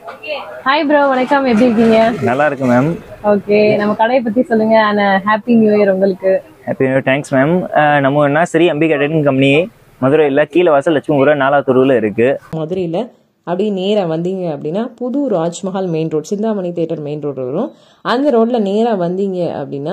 Hi bro வணக்கம் எப்படி இருக்கீங்க நல்லா இருக்கு மேம் ஓகே நம்ம கடையை பத்தி சொல்லுங்க அண்ட் ஹாப்பி நியூ இயர் உங்களுக்கு ஹாப்பி நியூ தேங்க்ஸ் மேம் நம்ம என்ன சரி அம்பிகா டெட்டிங் கம்பெனி மதுரையில் கீழே வாசல் லட்சுமிபுரம் நாலாத்தூரில் இருக்கு மதுரையில் அப்படியே நேராக வந்தீங்க அப்படின்னா புது Rajmahal main road Chintamani theatre main road வரும் அந்த ரோட்டில் நேராக வந்தீங்க அப்படின்னா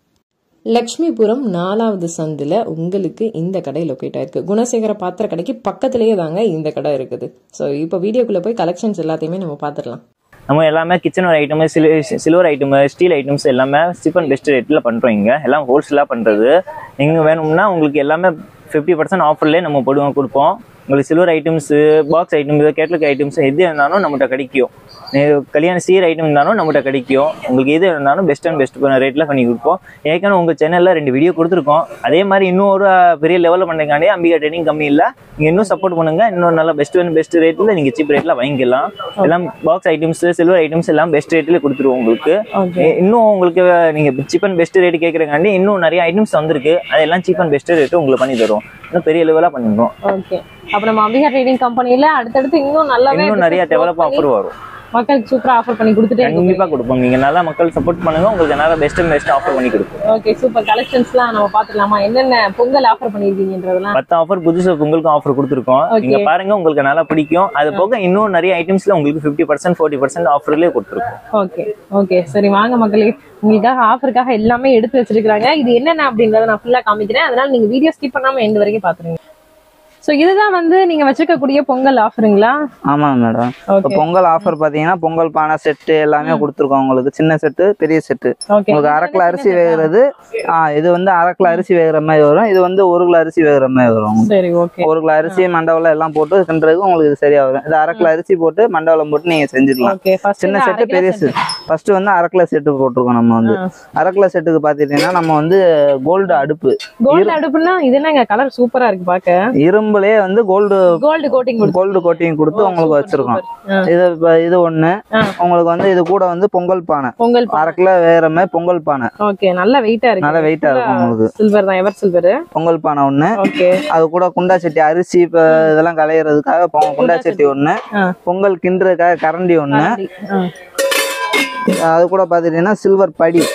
லக்ஷ்மிபுரம் நாலாவது சந்தில் உங்களுக்கு இந்த கடை லொக்கேட் ஆயிருக்கு குணசேகர பாத்திர கடைக்கு பக்கத்துலேயே தாங்க இந்த கடை இருக்குது ஸோ இப்போ வீடியோக்குள்ளே போய் கலெக்ஷன்ஸ் எல்லாத்தையுமே நம்ம பார்த்துடலாம் நம்ம எல்லாமே kitchen item silver item steel items எல்லாமே சீப் அண்ட் பெஸ்ட் ரேட்டில் பண்ணுறோம் இங்கே எல்லாம் ஹோல்சேலாக பண்ணுறது நீங்கள் வேணும்னா உங்களுக்கு எல்லாமே ஃபிஃப்டி பர்சன்ட் ஆஃபர்லேயே நம்ம போடுவோம் கொடுப்போம் உங்களுக்கு சில்வர் ஐட்டம்ஸு பாக்ஸ் ஐட்டம்ஸ் கேட்லுக்கு ஐட்டம்ஸ் எது இருந்தாலும் நம்மகிட்ட கிடைக்கும் நீ- கல்யாண சீர் ஐட்டம் இருந்தாலும் நம்மகிட்ட கிடைக்கும் உங்களுக்கு எது இருந்தாலும் பெஸ்ட் அண்ட் பெஸ்ட் ரேட்டில் பண்ணி கொடுப்போம் ஏற்கனவே உங்கள் சேனலில் ரெண்டு வீடியோ கொடுத்துருக்கோம் அதே மாதிரி இன்னும் ஒரு பெரிய லெவலில் பண்ணுறதுக்காண்டி அம்பிகா ட்ரெயினிங் கம்மியில் நீங்கள் இன்னும் சப்போர்ட் பண்ணுங்க இன்னும் நல்ல பெஸ்ட் அண்ட் பெஸ்ட் ரேட்டில் நீங்கள் சீப் ரேட்டில் வாங்கிக்கலாம் எல்லாம் பாக்ஸ் ஐட்டம்ஸ் சில்வர் ஐட்டம்ஸ் எல்லாம் பெஸ்ட் ரேட்டில் கொடுத்துருவோம் உங்களுக்கு ஓகே இ- இன்னும் உங்களுக்கு நீங்கள் சீப் அண்ட் பெஸ்ட் ரேட் கேட்குறங்காண்டி இன்னும் நிறைய ஐட்டம்ஸ் வந்திருக்கு அதெல்லாம் சீப் அண்ட் பெஸ்ட் ரேட்டு உங்களுக்கு பண்ணி தருவோம் இன்னும் பெரிய லெவலாக பண்ணிடுவோம் ஓகே அப்ப நம்ம அம்பிகா ட்ரேடிங் கம்பெனில அடுத்தடுத்து இன்னும் நல்லாவே இன்னும் நிறைய business டெவலப் growth பண்ணி ஆஃபர் வரும் மக்களுக்கு சூப்பரா ஆஃபர் பண்ணி கொடுத்துட்டே இருக்கோம் கண்டிப்பாக கொடுப்போம் நீங்கள் நல்லா மக்கள் சப்போர்ட் பண்ணுங்க உங்களுக்கு நல்லா பெஸ்ட் அண்ட் பெஸ்ட் ஆஃபர் பண்ணி கொடுப்போம் ஓகே சூப்பர் கலெக்ஷன்ஸ்லாம் நம்ம பாத்துக்கலாமா என்னென்ன பொங்கல் ஆஃபர் பண்ணிருக்கீங்கன்றதெல்லாம் பத்து ஆஃபர் புதுசு உங்களுக்கும் ஆஃபர் கொடுத்துருக்கோம் Okay. நீங்க பாருங்க உங்களுக்கு நல்லா பிடிக்கும் அது போக இன்னும் நிறைய ஐட்டம்ஸ்ல உங்களுக்கு ஃபிஃப்டி பர்சன்ட் ஃபோர்ட்டி பர்சன்ட் ஆஃபர்லேயே கொடுத்துருக்கோம் ஓகே ஓகே சரி வாங்க மக்களே உங்களுக்காக ஆஃபருக்காக எல்லாமே எடுத்து வச்சிருக்காங்க இது என்னென்ன அப்படின்றத நான் ஃபுல்லா காமிக்கிறேன் அதனால நீங்க வீடியோ ஸ்கிப் பண்ணாம எந்த வரைக்கும் பாத்துருங்க சோ இதுதான் வந்து நீங்க வச்சிருக்கக்கூடிய பொங்கல் ஆஃபருங்களா ஆமாங்க மேடம் இப்போ ஓகே பொங்கல் ஆஃபர் பாத்தீங்கன்னா பொங்கல் பானை செட்டு எல்லாமே கொடுத்துருக்கோம் உங்களுக்கு சின்ன செட்டு பெரிய செட்டு ஓகே உங்களுக்கு அரை கிலோ அரிசி வேகிறது ஆ இது வந்து அரை கிலோ அரிசி வேகிற மாதிரி வரும் இது வந்து ஒரு கிலோ அரிசி வேகிற மாதிரி வரும் சரி ஓகே ஒரு கிலோ அரிசி மண்டவலம் எல்லாம் போட்டு கிண்டுறதுக்கு உங்களுக்கு இது சரியா வரும் இது அரை கிலோ அரிசி போட்டு மண்டவலம் போட்டு நீங்க செஞ்சுக்கலாம் ஓகே ஃபர்ஸ்ட் சின்ன செட்டு பெரிய செட் ஃபர்ஸ்ட் வந்து அரை கிலோ செட்டு போட்டிருக்கோம் நம்ம வந்து அரை கிலோ செட்டுக்கு பாத்துட்டீங்கன்னா நம்ம வந்து கோல்டு அடுப்பு கோல்டு அடுப்புனா இது என்னங்க கலர் சூப்பரா இருக்கு பாக்க இரும்புலயே வந்து கோல்டு கோல்டு கோட்டிங் கொடுத்து கோல்டு கோட்டிங் கொடுத்து உங்களுக்கு வச்சிருக்கோம் ஆ. இது இப்ப- இது ஒண்ணு ஆ. உங்களுக்கு வந்து இது கூட வந்து பொங்கல் பானை பொங்கல் அரை கிலோ வேற மாதிரி பொங்கல் பானை ஓகே நல்ல வெயிட்டா இருக்கு நல்ல வெயிட்டா இருக்கும் உங்களுக்கு சில்வர் தான் எவர் சில்வர் பொங்கல் பானை ஒண்ணு ஓகே அது கூட குண்டா சட்டி அரிசி இப்ப இதெல்லாம் களையிறதுக்காக பொ- குண்டா சட்டி ஒண்ணு ஆ. பொங்கல் கிண்டுறதுக்காக கரண்டி ஒண்ணு அது கூட பாத்துட்டீங்கன்னா சில்வர் படி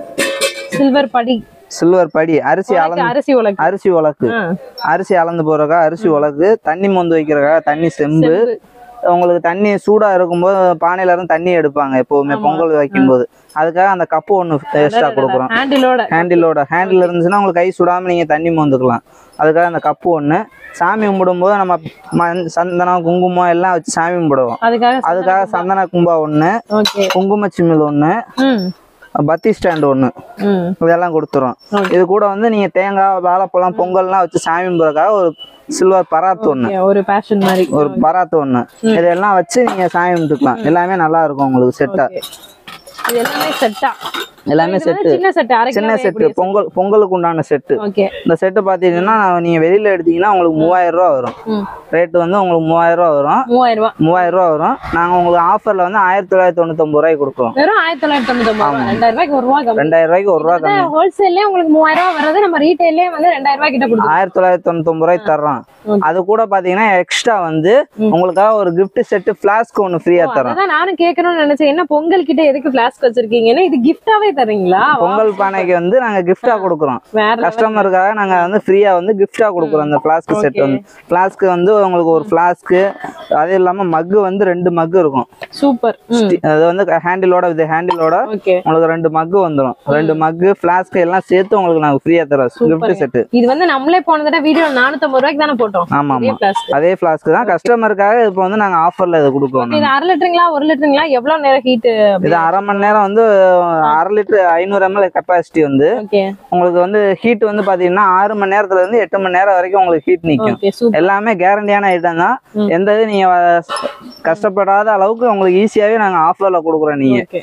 சில்வர் படி சில்வர் படி அரிசி உலக்கு, அளந்து அரிசி உலக்கு அரிசி உலக்கு ஆ. அரிசி அளந்து போறக்கா அரிசி உலக்கு தண்ணி மொந்து வைக்கிறக்கா தண்ணி செம்பு செம்பு. உங்களுக்கு தண்ணி சூடா இருக்கும்போது பானையில இருந்து தண்ணி எடுப்பாங்க எப்பவுமே பொங்கல் வைக்கும்போது அதுக்காக அந்த கப்பு ஒண்ணு எக்ஸ்ட்ரா கொடுக்குறோம் ஹேண்டிலோட ஹேண்டிலோட ஹேண்டில் இருந்துச்சுன்னா உங்களுக்கு கை சுடாம நீங்க தண்ணி மோந்துக்கலாம் அதுக்காக அந்த கப்பு ஒண்ணு சாமி கும்பிடும்போது நம்ம மண் சந்தனம் குங்குமம் எல்லாம் வச்சு சாமி கும்பிடுவோம் அதுக்காக அதுக்காக சந்தன கும்பா ஒண்ணு ஓகே குங்கும சிமிழ் ஒண்ணு ம் பத்தி ஸ்டாண்ட் ஒண்ணு ம் இதெல்லாம் கொடுத்துரும் Okay. இது கூட வந்து நீங்க தேங்காய் வாழைப்பழம் பொங்கல்லாம் வச்சு சாமி கும்பிடுறதுக்காக ஒரு சில்வர் பராத்து ஒண்ணு Okay, ஒரு பேஷன் மாதிரி ஒரு பராத்து ஒண்ணு இதெல்லாம் வச்சு நீங்க சாமி கும்பிட்டுக்கலாம் எல்லாமே நல்லா இருக்கும் உங்களுக்கு செட்டா Okay. இது எல்லாமே செட்டா எல்லாமே செட்டு சின்ன செட் அரை சின்ன செட்டு பொங்கல் பொங்கலுக்கு உண்டான செட்டு ஓகே இந்த செட்டு பாத்தீங்கன்னா நீங்க வெளியில எடுத்தீங்கன்னா உங்களுக்கு மூவாயிரம் ரூபா வரும் ம் ரேட்டு வந்து உங்களுக்கு மூவாயிரம் ரூபா வரும் மூவாயிரம் ரூபாய் மூவாயிரம் ரூபா வரும் நாங்க உங்களுக்கு ஆஃபர்ல வந்து ஆயிரத்தி தொள்ளாயிரத்தி தொண்ணூத்தொன்பது ரூபாய்க்கு கொடுக்குறோம் வெறும் ஆயிரத்தி தொள்ளாயிரத்தி தொண்ணூத்தி ஒன்பது ரெண்டாயிரம் ரூபாய்க்கு ஒரு ரூபா கம்மி ரெண்டாயிரம் ரூபாய்க்கு ஒரு ரூபா கம்மி ஹோல்சேல்லே உங்களுக்கு மூவாயிரம் ரூபாய் வர்றது நம்ம ரீட்டைல்லே வந்து ரெண்டாயிரம் ரூபாய் கிட்ட கொடுக்கும் ஆயிரத்தி தொள்ளாயிரத்தி தொண்ணூத்தொன்பது ரூபாய்க்கு தர்றோம் Okay. அது கூட பாத்தீங்கன்னா எக்ஸ்ட்ரா வந்து உங்களுக்காக ஒரு gift செட்டு ஃபிளாஸ்க் ஒன்னு ஃப்ரீயா தரோம் அதான் நானும் கேட்கணும்னு நினைச்சேன் என்ன பொங்கல் கிட்ட எதுக்கு பிளாஸ்க் வச்சிருக்கீங்கன்னா இது கிஃப்டாவே தரீங்களா பொங்கல் பானைக்கு வந்து நாங்க gift-ஆ கொடுக்குறோம் வேற கஸ்டமருக்காக நாங்க வந்து ஃப்ரீயா வந்து gift-ஆ கொடுக்குறோம் அந்த ஃபிளாஸ்க் செட் வந்து ஃபிளாஸ்க் வந்து உங்களுக்கு ஒரு ஃபிளாஸ்க் அது இல்லாம மக்கு வந்து ரெண்டு மக்கு இருக்கும் சூப்பர் ம் அது வந்து ஹேண்டிலோட இது ஹேண்டிலோட ஓகே உங்களுக்கு ரெண்டு மக்கு வந்துரும் ரெண்டு மக்கு ஃபிளாஸ்க் எல்லாம் சேர்த்து உங்களுக்கு நாங்க ஃப்ரீயா தரோம் gift செட்டு இது வந்து நம்மளே போன தடவை வீடியோ நானூத்தம்பது ரூபாய்க்கு தானே போட்டோம் ஆமா இதே ஆமா பிளாஸ்க் அதே ஃபிளாஸ்க் தான் கஸ்டமருக்காக இப்போ வந்து நாங்க ஆஃபர்ல இது கொடுக்குறோம் இது அரை லிட்டருங்களா ஒரு லிட்டருங்களா எவ்வளவு நேரம் ஹீட் இது அரை மணி நேரம் வந்து அரை லிட்டர் ஐநூறு எம்எல் கெப்பாசிட்டி வந்து ஓகே உங்களுக்கு வந்து ஹீட் வந்து பாத்தீங்கன்னா ஆறு மணி நேரத்துல இருந்து எட்டு மணி நேரம் வரைக்கும் உங்களுக்கு ஹீட் நிக்கும் ஓகே சூப்பர் எல்லாமே கேரண்டியான ஐட்டம் தான் எந்த இது நீங்க வ- கஷ்டப்படாத அளவுக்கு உங்களுக்கு ஈஸியாவே நாங்க ஆஃபர்ல கொடுக்குறோம் நீங்க ஓகே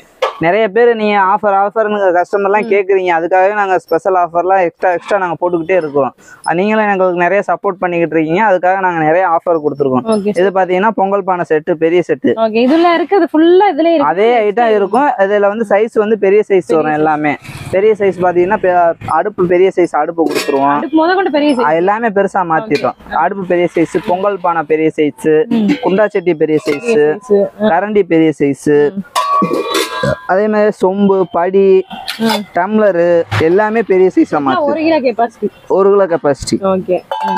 நிறைய பேர் நீங்க ஆஃபர் ஆஃபர்னு கஸ்டமர்லாம் கேக்குறீங்க அதுக்காகவே நாங்க ஸ்பெஷல் ஆஃபர்லாம் எக்ஸ்ட்ரா எக்ஸ்ட்ரா நாங்க போட்டுக்கிட்டே இருக்கிறோம் அது நீங்களும் எங்களுக்கு நிறைய சப்போர்ட் பண்ணிக்கிட்டு இருக்கீங்க அதுக்காக நாங்க நிறைய ஆஃபர் கொடுத்துருக்கோம் ஓகே இது பாத்தீங்கன்னா பொங்கல் பானை செட்டு பெரிய செட்டு ஓகே இதுல இருக்குது ஃபுல்லா இதுல இருக்கு அதே ஐட்டம் இருக்கும் இதுல வந்து சைஸ் வந்து பெரிய சைஸ் வரும் எல்லாமே பெரிய சைஸ் பாத்தீங்கன்னா பெ- அடுப்பு பெரிய சைஸ் அடுப்பு கொடுத்துருவோம் அடுப்பு முத கொண்டு பெரிய size. அது எல்லாமே பெருசா மாத்திட்டோம் அடுப்பு பெரிய சைஸ் பொங்கல் பானை பெரிய சைஸ் குண்டா சட்டி பெரிய சைஸ் size. கரண்டி பெரிய சைஸ் அதே மாதிரி சொம்பு படி டம்ளரு எல்லாமே பெரிய சைஸ்ல மாத்து ஒரு கிலோ கெப்பாசிட்டி ஒரு கிலோ கெப்பாசிட்டி ஓகே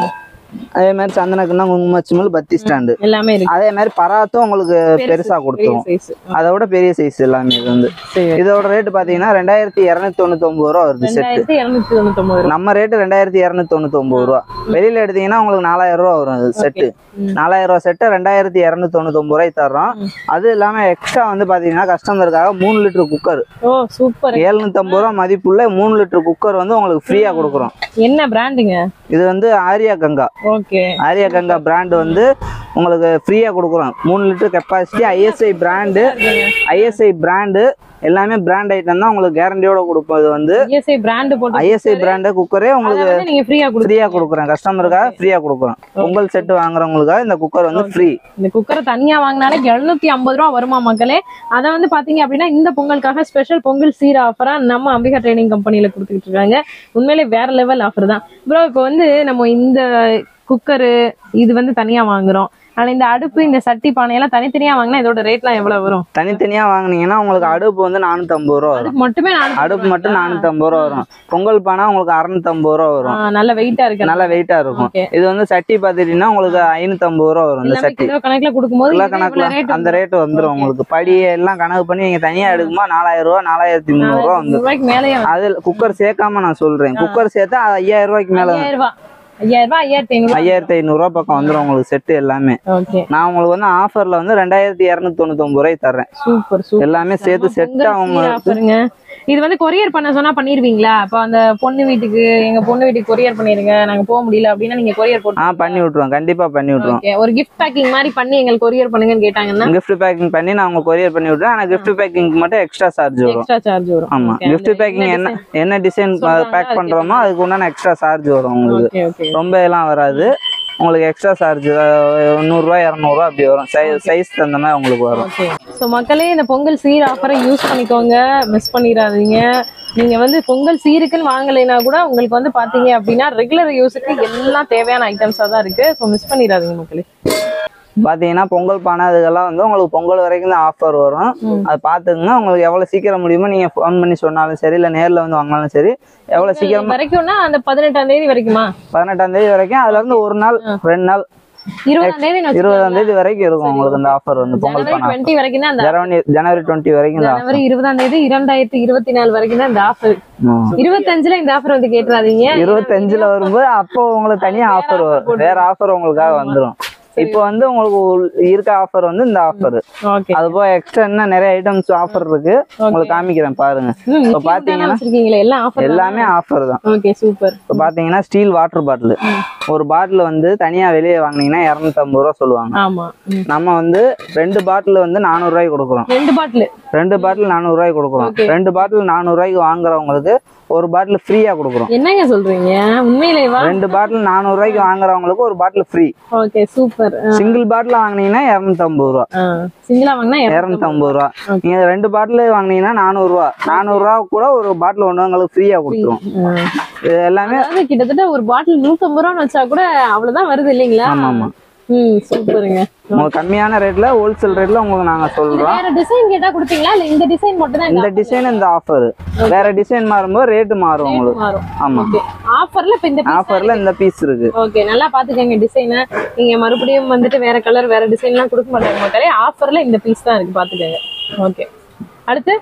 அதே மாதிரி சந்தனக்குன்னா குங்குமச்சிமல் பத்தி ஸ்டாண்டு எல்லாமே இருக்கு அதே மாதிரி பராத்தும் உங்களுக்கு பெருசா பெரிய கொடுத்துருவோம் சைஸ் அதை விட பெரிய சைஸ் எல்லாமே இது வந்து இதோட ரேட் பாத்தீங்கன்னா ரெண்டாயிரத்தி இரநூத்தி தொண்ணூத்தி ஒன்பது ரூபா வருது செட் ரெண்டாயிரத்தி இருநூத்தி தொண்ணூத்தி ஒன்பது ரூபா நம்ம ரேட்டு ரெண்டாயிரத்தி இரநூத்தி தொண்ணூத்தி ஒன்பது ரூபா வெளியில எடுத்தீங்கன்னா உங்களுக்கு நாலாயிரம் ரூபா வரும் அது செட்டு நாலாயிரம் ரூபா செட்டு ரெண்டாயிரத்தி இரநூத்தி தொண்ணூத்தி ஒன்பது ரூபாய்க்கு தர்றோம் அது இல்லாம எக்ஸ்ட்ரா வந்து பாத்தீங்கன்னா கஸ்டமருக்காக மூணு லிட்டர் குக்கர் ஓ சூப்பர் ஏழ்நூத்தி ஐம்பது ரூபா மதிப்புள்ள மூணு லிட்டர் குக்கர் வந்து உங்களுக்கு ஃப்ரீயா கொடுக்குறோம் என்ன பிராண்டுங்க இது வந்து ஆரியா கங்கா ஓகே ஆரியா கங்கா பிராண்ட் வந்து உங்களுக்கு ஃப்ரீயா கொடுக்குறோம் மூணு litre capacity ISI brand ISI brand எல்லாமே பிராண்ட் ஐட்டம் தான் உங்களுக்கு கேரண்டியோட கொடுப்போம் இது வந்து ஐஎஸ்ஐ பிராண்ட் போட்டு ஐஎஸ்ஐ பிராண்டு குக்கரே அதை உங்களுக்கு வந்து நீங்க ஃப்ரீயா கொடுத்து ஃப்ரீயா கொடுக்குறேன் கஸ்டமருக்காக ஃப்ரீயா கொடுக்குறோம் பொங்கல் செட்டு வாங்குறவங்களுக்காக இந்த குக்கர் வந்து ஃப்ரீ இந்த குக்கரை தனியா வாங்கினாலே எழுநூத்தி ஐம்பது ரூபா வருமா மக்களே அதை வந்து பாத்தீங்க அப்படின்னா இந்த பொங்கலுக்காக ஸ்பெஷல் பொங்கல் சீர ஆஃபரா நம்ம அம்பிகா ட்ரைனிங் கம்பெனில கொடுத்துக்கிட்டு இருக்காங்க உண்மையிலே வேற லெவல் ஆஃபர் தான் ப்ரோ இப்போ வந்து நம்ம இந்த குக்கரு இது வந்து தனியா வாங்குறோம் ஆனா இந்த அடுப்பு இந்த சட்டி பானையெல்லாம் தனித்தனியா வாங்கினா இதோட ரேட்லாம் எவ்வளவு வரும் தனித்தனியா வாங்குனீங்கன்னா உங்களுக்கு அடுப்பு வந்து நானூத்தி ஐம்பது ரூபா வரும் அதுக்கு மட்டுமே நான் அடுப்பு மட்டும் நானூத்தி ஐம்பது ரூபா வரும் பொங்கல் பானை உங்களுக்கு அறுநூத்தி ஐம்பது ரூபா வரும் நல்ல வெயிட்டா இருக்கு நல்லா வெயிட்டா இருக்கும் Okay. இது வந்து சட்டி பாத்துட்டீங்கன்னா உங்களுக்கு ஐநூத்தி ஐம்பது ரூபா வரும் இந்த எல்லாமே சட்டி கிலோ கணக்குல கொடுக்கும்போது கிலோ இது கணக்குல இவ்வளவு rate அந்த ரேட் வந்துரும் உங்களுக்கு படி எல்லாம் கணக்கு பண்ணி நீங்க தனியா எடுக்குமா நாலாயிரம் ரூபா நாலாயிரத்தி முந்நூறு ரூபா வந்துரும் ரூபாய்க்கு மேலேயே வரும். அது குக்கர் சேர்க்காம நான் சொல்றேன் குக்கர் சேர்த்தா அது ஐயாயிரம் ரூபாய்க்கு மேல ஐயாயிரம் ரூபாய் ஐயாயிரம் ரூபாய் ஐயாயிரத்தி ஐநூறு ஐயாயிரத்தி ஐநூறு ரூபா பக்கம் வந்துரும் உங்களுக்கு செட்டு எல்லாமே ஓகே நான் உங்களுக்கு வந்து ஆஃபர்ல வந்து ரெண்டாயிரத்தி இரநூத்தி தொண்ணூத்தி ஒன்பது ரூபாய்க்கு தர்றேன் சூப்பர் சூப்பர் எல்லாமே சேர்த்து செட்டா அவங்க ஆஃபருங்க இது வந்து கொரியர் பண்ண சொன்னா பண்ணிருவீங்களா அப்ப அந்த பொண்ணு வீட்டுக்கு எங்க பொண்ணு வீட்டுக்கு கொரியர் பண்ணிருங்க நாங்க போக முடியல அப்படின்னா நீங்க கொரியர் போட்டு ஆ பண்ணி விட்டுருவோம் கண்டிப்பா பண்ணி விட்டுருவோம் ஓகே ஒரு கிஃப்ட் பேக்கிங் மாதிரி பண்ணி எங்களுக்கு கொரியர் பண்ணுங்கன்னு கேட்டாங்கன்னா gift பேக்கிங் பண்ணி நான் உங்களுக்கு கொரியர் பண்ணி விட்டுறேன் ஆனா gift பேக்கிங் மட்டும் எக்ஸ்ட்ரா சார்ஜ் வரும் எக்ஸ்ட்ரா சார்ஜ் வரும் ஆமா Okay, gift அந்த பேக்கிங் என்ன என்ன டிசைன் சொல்றாங்களோ பேக் அதுக்கு பண்றோமோ அதுக்கு உண்டான எக்ஸ்ட்ரா சார்ஜ் வரும் உங்களுக்கு ஓகே ஓகே ரொம்ப எல்லாம் வராது உங்களுக்கு எக்ஸ்ட்ரா சார்ஜ் நூறுரூவா இரநூறுவா அப்படி வரும் சைஸ் தகுந்த மாதிரி உங்களுக்கு வரும் ஓகே ஸோ மக்களே இந்த பொங்கல் சீர் ஆஃபரை யூஸ் பண்ணிக்கோங்க மிஸ் பண்ணிடாதீங்க நீங்க வந்து பொங்கல் சீருக்குன்னு வாங்கலைன்னா கூட உங்களுக்கு வந்து பாத்தீங்க அப்படின்னா ரெகுலர் யூஸுக்கு எல்லாம் தேவையான ஐட்டம்ஸா தான் இருக்கு ஸோ மிஸ் பண்ணிடாதீங்க மக்களே பாத்தீங்கன்னா பொங்கல் பானை அதுக்கெல்லாம் வந்து உங்களுக்கு பொங்கல் வரைக்கும் தான் ஆஃபர் வரும் அது பாத்துக்கங்க உங்களுக்கு எவ்வளவு சீக்கிரம் முடியுமோ நீங்க ஃபோன் பண்ணி சொன்னாலும் சரி இல்ல நேர்ல வந்து வாங்கினாலும் சரி எவ்வளவு சீக்கிரமா வரைக்கும்னா அந்த பதினெட்டாம் தேதி வரைக்குமா பதினெட்டாம் தேதி வரைக்கும் அதுல இருந்து ஒரு நாள் ரெண்டு நாள் இருபதாம் தேதி இருபதாம் தேதி வரைக்கும் இருக்கும் உங்களுக்கு இந்த ஆஃபர் வந்து பொங்கல் ஜனவரி பானை டுவெண்ட்டி வரைக்கும் தான் அந்த ஜனவரி ஜனவரி டுவெண்ட்டி வரைக்கும் இந்த ஜனவரி இருபதாம் தேதி இரண்டாயிரத்தி இருபத்தி நாலு வரைக்கும் தான் இந்த ஆஃபர் ஆஃபர் இருபத்தஞ்சுல இந்த ஆஃபர் வந்து கேட்டுறாதீங்க இருபத்தஞ்சுல வரும்போது அப்போ உங்களுக்கு தனியா ஆஃபர் வரும் வேற ஆஃபர் உங்களுக்காக வந்துரும் இப்போ வந்து உங்களுக்கு உள்- இருக்க ஆஃபர் வந்து இந்த ஆஃபர் ஓகே அது போக எக்ஸ்ட்ரா என்ன நிறைய ஐட்டம்ஸ் ஆஃபர் இருக்கு உங்களுக்கு காமிக்கிறேன் பாருங்க இப்போ பாத்தீங்கன்னா வச்சிருக்கீங்களா எல்லாம் ஆஃபர் எல்லாமே ஆஃபர் தான் ஓகே சூப்பர் இப்போ பாத்தீங்கன்னா ஸ்டீல் வாட்டர் பாட்டில் ஒரு பாட்டில் வந்து தனியா வெளியே வாங்குனீங்கன்னா இரநூத்தம்பது ரூபா சொல்லுவாங்க ஆமா ம். நம்ம வந்து ரெண்டு பாட்டில் வந்து நானூறு ரூபாய்க்கு கொடுக்குறோம் ரெண்டு பாட்டில் ரெண்டு பாட்டில் நானூறு ரூபாய்க்கு கொடுக்குறோம் ரெண்டு பாட்டில் நானூறு ரூபாய்க்கு வாங்குறவங்களுக்கு ஒரு பாட்டில் ஃப்ரீயா கொடுக்குறோம் என்னங்க சொல்றீங்க உண்மையிலேவா ரெண்டு பாட்டில் நானூறு ரூபாய்க்கு வாங்குறவங்களுக்கு ஒரு bottle free okay super single bottle வாங்குனீங்கன்னா இரநூத்தம்பது ரூபா சிங்கிளா வாங்கினா இரநூத்தம்பது ரூபா நீங்க ரெண்டு பாட்டில் வாங்குனீங்கன்னா நானூறு ரூபா நானூறு ரூபா கூட ஒரு பாட்டில் ஒன்று உங்களுக்கு ஃப்ரீயா கொடுத்துரும் இது எல்லாமே அதாவது கிட்டத்தட்ட ஒரு பாட்டில் நூத்தம்பது ரூபான்னு வச்சா கூட அவ்வளவுதான் வருது இல்லைங்களா ஆமா ஆமா ம் சூப்பருங்க உங்களுக்கு கம்மியான ரேட்ல ஹோல்சேல் ரேட்ல உங்களுக்கு நாங்க சொல்றோம் வேற டிசைன் கேட்டா கொடுப்பீங்களா இல்ல இந்த டிசைன் மட்டும் தான் இந்த டிசைன் இந்த ஆஃபர் வேற டிசைன் மாறும்போது ரேட்டு மாறும் உங்களுக்கு மாறும் ஆமா ஓகே ஆஃபர்ல இப்ப இந்த ஆஃபர்ல இந்த பீஸ் இருக்கு ஓகே நல்லா பாத்துக்கங்க டிசைனை நீங்க மறுபடியும் வந்துட்டு வேற கலர் வேற டிசைன் எல்லாம் கொடுக்க மாட்டாங்க மக்களே ஆஃபர்ல இந்த பீஸ் தான் இருக்கு பாத்துக்கங்க ஓகே அடுத்து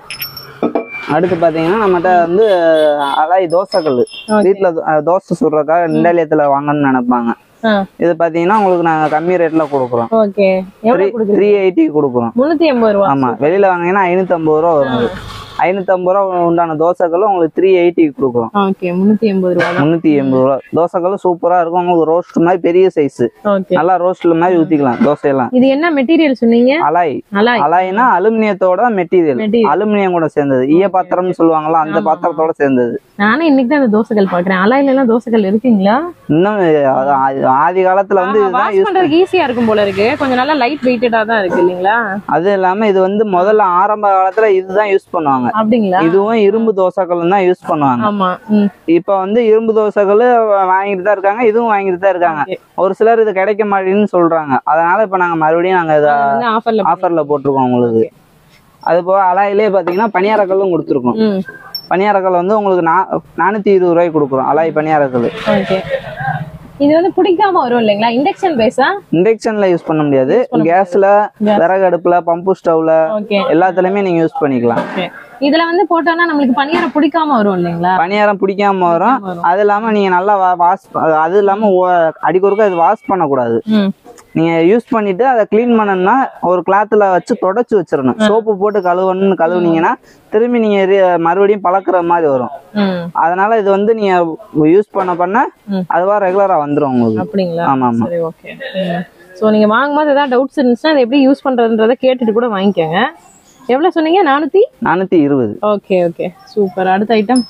அடுத்து பாத்தீங்கன்னா நம்மகிட்ட வந்து அலாய் தோசைக்கல் வீட்டுல தோ- அஹ் தோசை சுடுறதுக்காக நிலையத்துல வாங்கணும்னு நினைப்பாங்க இது பாத்தீங்கன்னா உங்களுக்கு நாங்க கம்மி ரேட்ல கொடுக்குறோம் ஓகே எவ்வளவு கொடுக்குறீங்க த்ரீ எயிட்டி கொடுக்குறோம் முன்னூத்தி எண்பது ரூபா ஆமா வெளியில வாங்கினீங்கன்னா ஐநூத்தி ஐம்பது ரூபா வரும் அது. ஐநூற்றம்பது ரூபா உண்டான தோசைகளும் உங்களுக்கு த்ரீ எயிட்டிக்கு கொடுக்குறோம் ஓகே முன்னூத்தி எண்பது ரூபா தான் முந்நூற்றி எண்பது ரூபா தோசைகளும் சூப்பராக இருக்கும் உங்களுக்கு ரோஸ்ட் மாதிரி பெரிய சைஸ் ஓகே நல்லா ரோஸ்ட்ல மாதிரி ஊற்றிக்கலாம் தோசையெல்லாம் இது என்ன மெட்டீரியல் சொன்னீங்க அலாய் நல்லா அலாய்னா அலுமினியத்தோட மெட்டீரியல் Material. அலுமினியம் கூட சேர்ந்தது ஈய பாத்திரம்னு சொல்லுவாங்கல்ல அந்த பாத்திரத்தோட சேர்ந்தது நானே இன்னைக்கு தான் அந்த தோசைகள் பாக்குறேன் அலாயில எல்லாம் தோசைகள் இருக்குங்களா இன்னும் அது ஆ- ஆதி காலத்துல வந்து இதுதான் வாஷ் யூஸ் பண்றதுக்கு ஈஸியா இருக்கும் போல இருக்கு கொஞ்சம் நல்லா லைட் வெயிட்டடா தான் இருக்கு இல்லைங்களா அது இல்லாம இது வந்து முதல்ல ஆரம்ப காலத்துல இதுதான் யூஸ் பண்ணுவாங்க அப்படிங்களா இதுவும் இரும்பு தோசைகளும் தான் யூஸ் பண்ணுவாங்க ஆமா ம் இப்ப வந்து இரும்பு தோசைகள் வாங்கிட்டு தான் இருக்காங்க இதுவும் வாங்கிட்டு தான் இருக்காங்க Okay. ஒரு சிலர் இது கிடைக்க மாட்டேங்குன்னு சொல்றாங்க அதனால இப்ப நாங்க மறுபடியும் நாங்க இதை அது வந்து ஆஃபர்ல ஆஃபர்ல போட்டிருக்கோம் உங்களுக்கு அது போக அலாயிலே பாத்தீங்கன்னா பனியாரக்கல்லும் கொடுத்துருக்கோம் ம் பனியாரக்கல் வந்து உங்களுக்கு நா நானூத்தி இருபது ரூபாய்க்கு கொடுக்குறோம் அலாய் பனியாரக்கல் ஓகே இது வந்து பிடிக்காம வரும் இல்லைங்களா இண்டக்ஷன் பேஸா இண்டக்ஷன்ல யூஸ் பண்ண முடியாது கேஸ்ல விறகு அடுப்புல பம்பு ஸ்டவ்ல ஓகே எல்லாத்துலயுமே நீங்க யூஸ் பண்ணிக்கலாம் ஓகே இதுல வந்து போட்டோம்னா நம்மளுக்கு பணியாரம் பிடிக்காம வரும் இல்லைங்களா பணியாரம் பிடிக்காம வரும் வரும். அது இல்லாம நீங்க நல்லா வாஷ் அது இல்லாம ஒ- அடிக்கொருக்க இது வாஷ் பண்ணக்கூடாது ம் நீங்க யூஸ் பண்ணிட்டு அதை க்ளீன் பண்ணணும்னா ஒரு கிளாத்ல வச்சு தொடச்சு வச்சிடணும் சோப்பு போட்டு கழுவணும்னு கழுவுனீங்கன்னா திரும்பி நீங்க re- மறுபடியும் பழக்கிற மாதிரி வரும் ம் அதனால இது வந்து நீங்க யூஸ் பண்ண பண்ண ம். அதுவா ரெகுலரா வந்துரும் உங்களுக்கு அப்படிங்களா ஆமா ஆமா சரி ஓகே ஸோ நீங்க வாங்கும்போது ஏதாவது டவுட்ஸ் இருந்துச்சுன்னா அதை எப்படி யூஸ் பண்றதுன்றதை கேட்டுட்டு கூட வாங்கிக்கோங்க எவ்வளவு சொன்னீங்க நானூத்தி நானூத்தி இருபது ஓகே ஓகே சூப்பர் அடுத்த ஐட்டம்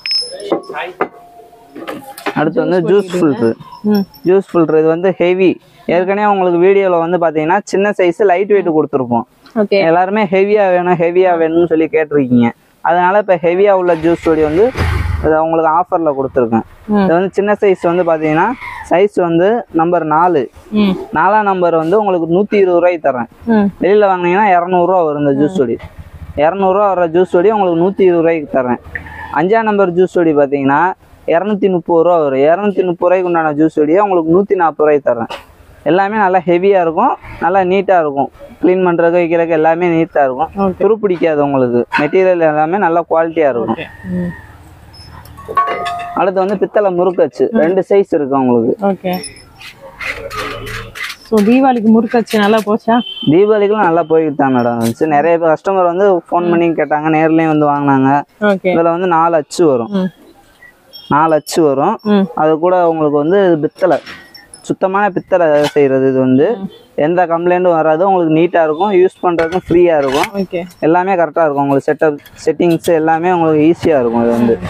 அடுத்து வந்து ஜூஸ் ஃபில்டர் ம் ஜூஸ் ஃபில்டர் இது வந்து ஹெவி ஏற்கனவே உங்களுக்கு வீடியோல வந்து பாத்தீங்கன்னா சின்ன சைஸ் லைட் வெயிட் கொடுத்துருப்போம் ஓகே எல்லாருமே ஹெவியா வேணும் ஹெவியா வேணும்னு சொல்லி கேட்டிருக்கீங்க அதனால இப்ப ஹெவியா உள்ள ஜூஸ் பொடி வந்து இதை உங்களுக்கு ஆஃபர்ல கொடுத்துருக்கேன் ம். இது வந்து சின்ன சைஸ் வந்து பாத்தீங்கன்னா சைஸ் வந்து நம்பர் நாலு ம் நாலாம் நம்பர் வந்து உங்களுக்கு நூத்தி இருபது ரூபாய்க்கு தரேன் ம் வெளியில வாங்கினீங்கன்னா இரநூறுவா வரும் இந்த ஜூஸ் பொடி இரநூறுவா வர ஜூஸ் பொடி உங்களுக்கு நூற்றி இருபது ரூபாய்க்கு தரேன் அஞ்சாம் நம்பர் ஜூஸ் பொடி பார்த்தீங்கன்னா இரநூத்தி முப்பது ரூபா வரும் இரநூத்தி முப்பது ரூபாய்க்கு உண்டான ஜூஸ் பொடியை உங்களுக்கு நூற்றி நாற்பது ரூபாய்க்கு தரேன் எல்லாமே நல்லா ஹெவியாக இருக்கும் நல்லா நீட்டாக இருக்கும் க்ளீன் பண்ணுறதுக்கு வைக்கிறதுக்கு எல்லாமே நீட்டாக இருக்கும் ஓகே துரு பிடிக்காது உங்களுக்கு மெட்டீரியல் எல்லாமே நல்லா குவாலிட்டியாக இருக்கும் ஓகே ம் அடுத்து வந்து பித்தளை முறுக்கச்சு ரெண்டு சைஸ் இருக்கு உங்களுக்கு ஓகே ஸோ தீபாவளிக்கு முறுக்காச்சு நல்லா போச்சா தீபாவளிக்குலாம் நல்லா போய்கிட்டு தான் மேடம் இருந்துச்சு நிறைய பேர் கஸ்டமர் வந்து ஃபோன் பண்ணி கேட்டாங்க நேர்லேயும் வந்து வாங்கினாங்க ஓகே இதில் வந்து நாலு அச்சு வரும் ம் நாலு அச்சு வரும் ம் அது கூட உங்களுக்கு வந்து பித்தளை சுத்தமான பித்தளை செய்கிறது இது வந்து எந்த கம்ப்ளைண்ட்டும் வராது உங்களுக்கு நீட்டாக இருக்கும் யூஸ் பண்ணுறதுக்கும் ஃப்ரீயாக இருக்கும் ஓகே எல்லாமே கரெக்டாக இருக்கும் உங்களுக்கு செட்டப் செட்டிங்ஸ் எல்லாமே உங்களுக்கு ஈஸியாக இருக்கும் இது வந்து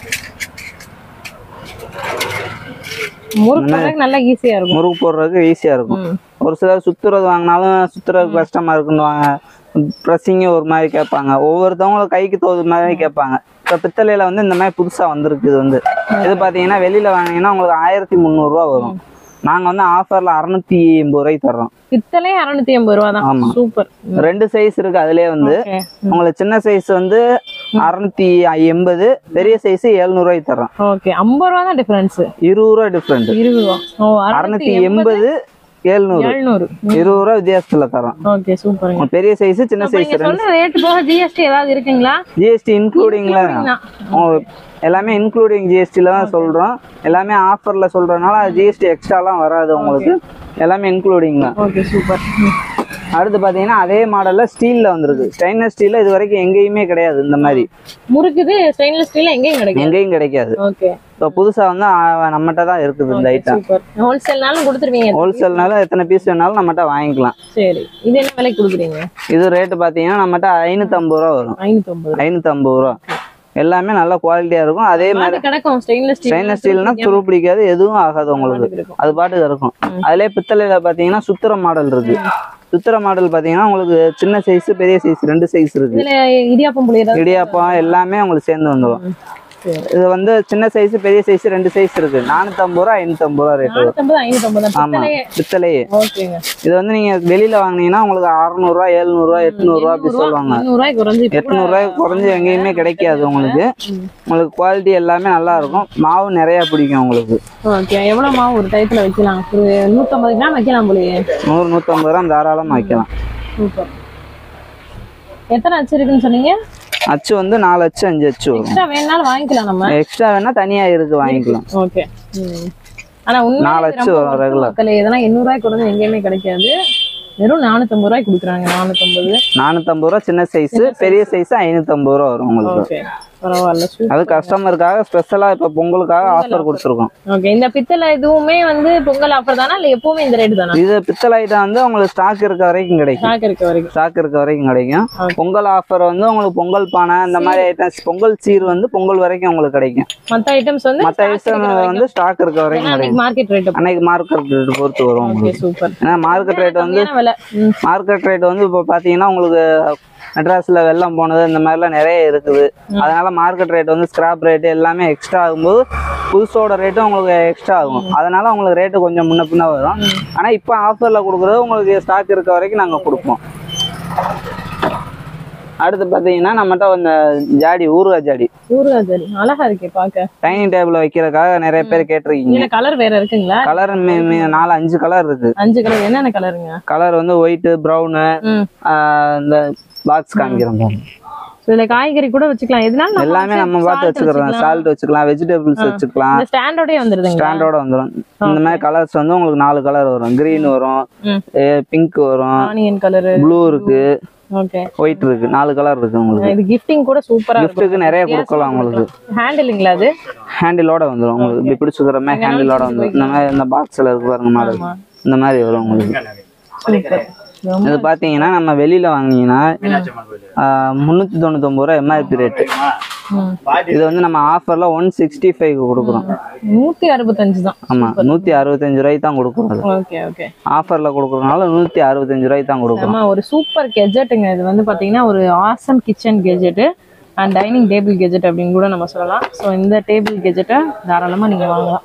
முறுக்கு போடுறதுக்கு நல்லா ஈஸியா இருக்கும் முறுக்கு போடுறதுக்கு ஈஸியாக இருக்கும் ம் ஒரு சிலர் சுற்றுறது வாங்கினாலும் சுற்றுறதுக்கு கஷ்டமாக இருக்குன்னுவாங்க ப்ரெஸ்ஸிங்கு ஒரு மாதிரி கேட்பாங்க ஒவ்வொருத்தவங்களும் கைக்கு தோது மாதிரி கேட்பாங்க இப்போ பித்தளையில் வந்து இந்த மாதிரி புதுசாக வந்திருக்கு இது வந்து இது பார்த்தீங்கன்னா வெளியில் வாங்கினீங்கன்னா உங்களுக்கு ஆயிரத்தி முந்நூறுரூவா வரும் நாங்கள் வந்து ஆஃபரில் அறநூற்றி எண்பது ரூபாய்க்கு தர்றோம் பித்தளே அறுநூத்தி எண்பது ரூபா தான் ஆமா. சூப்பர் ரெண்டு சைஸ் இருக்கு அதுலயே வந்து ஓகே உங்களுக்கு சின்ன சைஸ் வந்து அறுநூத்தி எண்பது பெரிய சைஸ் எழுநூறுவாய்க்கு தர்றோம் ஓகே ஐம்பது ரூபா தான் டிஃபரன்ஸ் இருபது ரூபா டிஃப்ரெண்ட் இருபது ரூபா ஓ அறுநூத்தி அறுநூத்தி எண்பது எழுநூறு எழுநூறு இருபது ரூபா வித்தியாசத்துல தரோம் ஓகே சூப்பருங்க உங்களுக்கு பெரிய சைஸ் சின்ன அப்ப சைஸ் நீங்க சொன்ன ரேட் போக ஜிஎஸ்டி ஏதாவது இருக்குங்களா ஜிஎஸ்டி இன்க்ளூடிங்ல Including-ஆ? எல்லாமே இன்க்ளூடிங் ஜிஎஸ்டில தான் சொல்றோம் எல்லாமே ஆஃபர்ல சொல்றதுனால ஜிஎஸ்டி எக்ஸ்ட்ராலாம் வராது உங்களுக்கு எல்லாமே இன்க்ளூடிங் தான் ஓகே சூப்பர் அடுத்து பாத்தீங்கன்னா அதே மாடல்ல ஸ்டீல்ல வந்திருக்கு ஸ்டெயின்லெஸ் ஸ்டீல்ல இது வரைக்கும் எங்கேயுமே கிடையாது இந்த மாதிரி முறுக்குது ஸ்டெயின்லெஸ் ஸ்டீல் எங்கேயும் கிடைக்கும் எங்கேயும் கிடைக்காது ஓகே இப்போ புதுசா வந்து ஆ, நம்மகிட்ட தான் இருக்குது இந்த ஐட்டம் சூப்பர் ஹோல்சேல்னாலும் கொடுத்துருவீங்க ஹோல்சேல்னால எத்தனை பீஸ் வேணாலும் நம்மகிட்ட வாங்கிக்கலாம் சரி இது என்ன விலைக்கு கொடுக்குறீங்க இது ரேட்டு பார்த்தீங்கன்னா நம்மகிட்ட ஐநூற்றம்பது ரூபா வரும் ஐநூத்தி ஐம்பது ஐநூற்றம்பது ரூபா எல்லாமே நல்ல குவாலிட்டியா இருக்கும் அதே மாதிரி கிடக்கும் ஸ்டெயின்லெஸ் ஸ்டீல் ஸ்டெயின்லெஸ் ஸ்டீல்னா துரு பிடிக்காது எதுவும் ஆகாது உங்களுக்கு இருக்கும் அது பாட்டுக்கு இருக்கும் அதுலயே பித்தளையில பாத்தீங்கன்னா சுத்திர மாடல் இருக்கு சுத்திர மாடல் பாத்தீங்கன்னா உங்களுக்கு சின்ன சைஸ் பெரிய சைஸ் ரெண்டு சைஸ் இருக்கு இதுல இடியாப்பம் புளி ஏதாவது இடியாப்பம் எல்லாமே உங்களுக்கு சேர்ந்து வந்துடும் சரி இது வந்து சின்ன சைஸ் பெரிய சைஸ் ரெண்டு சைஸ் இருக்கு நானூத்தம்பது ரூபா ஐநூத்தம்பது ரூபா ரேட்டு நானூத்தம்பது ஐநூத்தம்பது ஆமா பித்தளையே பித்தளையே ஓகேங்க இது வந்து நீங்க வெளியில வாங்குனீங்கன்னா உங்களுக்கு அறுநூறுவா எழுநூறுவா எட்நூறுவா அப்படி சொல்லுவாங்க எண்ணூறு ரூபாய் குறைஞ்சு இப்ப கூட- எட்நூறு ரூபாய்க்கு குறைஞ்சு எங்கேயுமே கிடைக்காது உங்களுக்கு உங்களுக்கு குவாலிட்டி எல்லாமே நல்லா இருக்கும் மாவு நிறைய பிடிக்கும் உங்களுக்கு ஓகே எவ்வளவு மாவு ஒரு டயத்துல வைக்கலாம் ஒரு நூத்தம்பது கிராம் வைக்கலாம் போலயே நூறு நூற்றம்பது ரூபா தாராளமாக வைக்கலாம் சூப்பர் எத்தனை அச்சு இருக்குன்னு சொன்னீங்க அச்சு வந்து நாலு அச்சு அஞ்சு அச்சு வரும் எக்ஸ்ட்ரா வேணாலும் வாங்கிக்கலாம் நம்ம எக்ஸ்ட்ரா வேணா தனியா இருக்கு வாங்கிக்கலாம் ஓகே ஆனா உண்மை நாலு அச்சு வரும் regular. மக்கள் இதெல்லாம் எண்ணூறு ரூபாய் குறைஞ்சு எங்கேயுமே கிடைக்காது வெறும் நானூத்தம்பது ரூபாய்க்கு கொடுக்குறாங்க நானூத்தம்பது நானூற்றம்பது ரூபா சின்ன சைஸ் பெரிய சைஸ் ஐநூற்றம்பது ரூபா வரும் உங்களுக்கு ஓகே பரவாயில்ல சூப்பர் அது கஸ்டமருக்காக ஸ்பெஷலாக இப்போ பொங்கலுக்காக ஆஃபர் கொடுத்துருக்கோம் ஓகே இந்த பித்தளை இதுவுமே வந்து பொங்கல் ஆஃபர் தானா இல்ல எப்பவுமே இந்த ரேட் தானா இது பித்தளை ஐட்டம் வந்து உங்களுக்கு ஸ்டாக் இருக்க வரைக்கும் கிடைக்கும் ஸ்டாக் இருக்க வரைக்கும் ஸ்டாக் இருக்க வரைக்கும் கிடைக்கும் Okay. பொங்கல் ஆஃபர் வந்து உங்களுக்கு பொங்கல் பானை இந்த மாதிரி ஐட்டம்ஸ் பொங்கல் சீர் வந்து பொங்கல் வரைக்கும் உங்களுக்கு கிடைக்கும் மத்த ஐட்டம்ஸ் வந்து மற்ற ஐட்டம் வந்து ஸ்டாக் இருக்க வரைக்கும் கிடைக்கும் மார்க்கெட் ரேட் அன்னைக்கு மார்க்கெட் ரேட் பொறுத்து வரும் ஓகே உங்களுக்கு சூப்பர் ஏன்னா மார்க்கெட் ரேட் வந்து விலை ம், மார்க்கெட் ரேட் வந்து இப்போ பார்த்தீங்கன்னா உங்களுக்கு மெட்ராஸில் வெள்ளம் போனது இந்த மாதிரிலாம் நிறைய இருக்குது அதனால மார்க்கெட் ரேட் வந்து ஸ்கிராப் ரேட்டு எல்லாமே எக்ஸ்ட்ரா ஆகும்போது புதுசோட ரேட்டும் உங்களுக்கு எக்ஸ்ட்ரா ஆகும் அதனால உங்களுக்கு ரேட்டு கொஞ்சம் முன்ன பின்ன வரும் ஆனால் இப்போ ஆஃபரில் கொடுக்குறது உங்களுக்கு ஸ்டாக் இருக்க வரைக்கும் நாங்கள் கொடுப்போம் அடுத்து பார்த்தீங்கன்னா நம்மகிட்ட இந்த ஜாடி ஊறுகாய் ஜாடி ஊறுகாய் ஜரி அழகா இருக்கே பாக்க டைனிங் டேபிள் வைக்கிறதுக்காக நிறைய பேர் கேட்டிருக்கீங்க இதுல கலர் வேற இருக்குங்களா கலர் நாலு அஞ்சு கலர் இருக்கு அஞ்சு கலர் என்னென்ன கலருங்க கலர் வந்து ஒயிட்டு ப்ரௌனு ம் இந்த பாக்ஸ் காமிக்கிறோம் பாருங்க. So, இதுல காய்கறி கூட வச்சுக்கலாம் எதுனாலும் நம்ம எல்லாமே வச்சு நம்ம பார்த்து salt வச்சுக்கிறோம் சால்ட் வச்சுக்கலாம் வெஜிடபிள்ஸ் வச்சுக்கலாம் இந்த ஸ்டாண்டோடய வந்துருதுங்க ஸ்டாண்டோட வந்துடும் இந்த மாதிரி கலர்ஸ் வந்து உங்களுக்கு நாலு கலர் வரும் கிரீன் வரும் ம். பிங்க் வரும் ஆனியன் கலர் ப்ளூ இருக்கு ஓகே ஒயிட் இருக்கு நாலு கலர் இருக்கு உங்களுக்கு இது கிஃப்டிங் கூட சூப்பரா இருக்கும் கிஃப்ட்டுக்கு நிறைய கொடுக்கலாம் உங்களுக்கு ஹேண்டிலுங்களா அது ஹேண்டிலோட வந்துடும் உங்களுக்கு இப்படி பிடிச்சுக்கிற மாதிரி ஹேண்டிலோட வந்துடும் இந்த மாதிரி இந்த பாக்ஸ்ல இருக்கு பாருங்க மாடல் இந்த மாதிரி வரும் உங்களுக்கு சூப்பர் இது பாத்தீங்கன்னா நம்ம வெளியில வாங்கினீங்கன்னா முந்நூற்றி தொண்ணூத்தொம்பது ரூபா எம்ஆர்பி ரேட்டு இது வந்து நம்ம ஆஃபர்ல ஒன் சிக்ஸ்டி ஃபைவ் கொடுக்குறோம் நூத்தி அறுபத்தஞ்சு தான் ஆமா நூத்தி அறுபத்தஞ்சு ரூபாய்க்கு தான் கொடுக்குறோம் அது ஓகே ஓகே ஆஃபர்ல கொடுக்குறதுனால நூத்தி அறுபத்தஞ்சு ரூபாய்க்கு தான் கொடுக்குறோம் ஆமா ஒரு சூப்பர் கெஜெட்டுங்க இது வந்து பாத்தீங்கன்னா ஒரு awesome kitchen gadget and dining table gadget அப்படின்னு கூட நம்ம சொல்லலாம் ஸோ இந்த டேபிள் கெஜெட்டை தாராளமா நீங்க வாங்கலாம்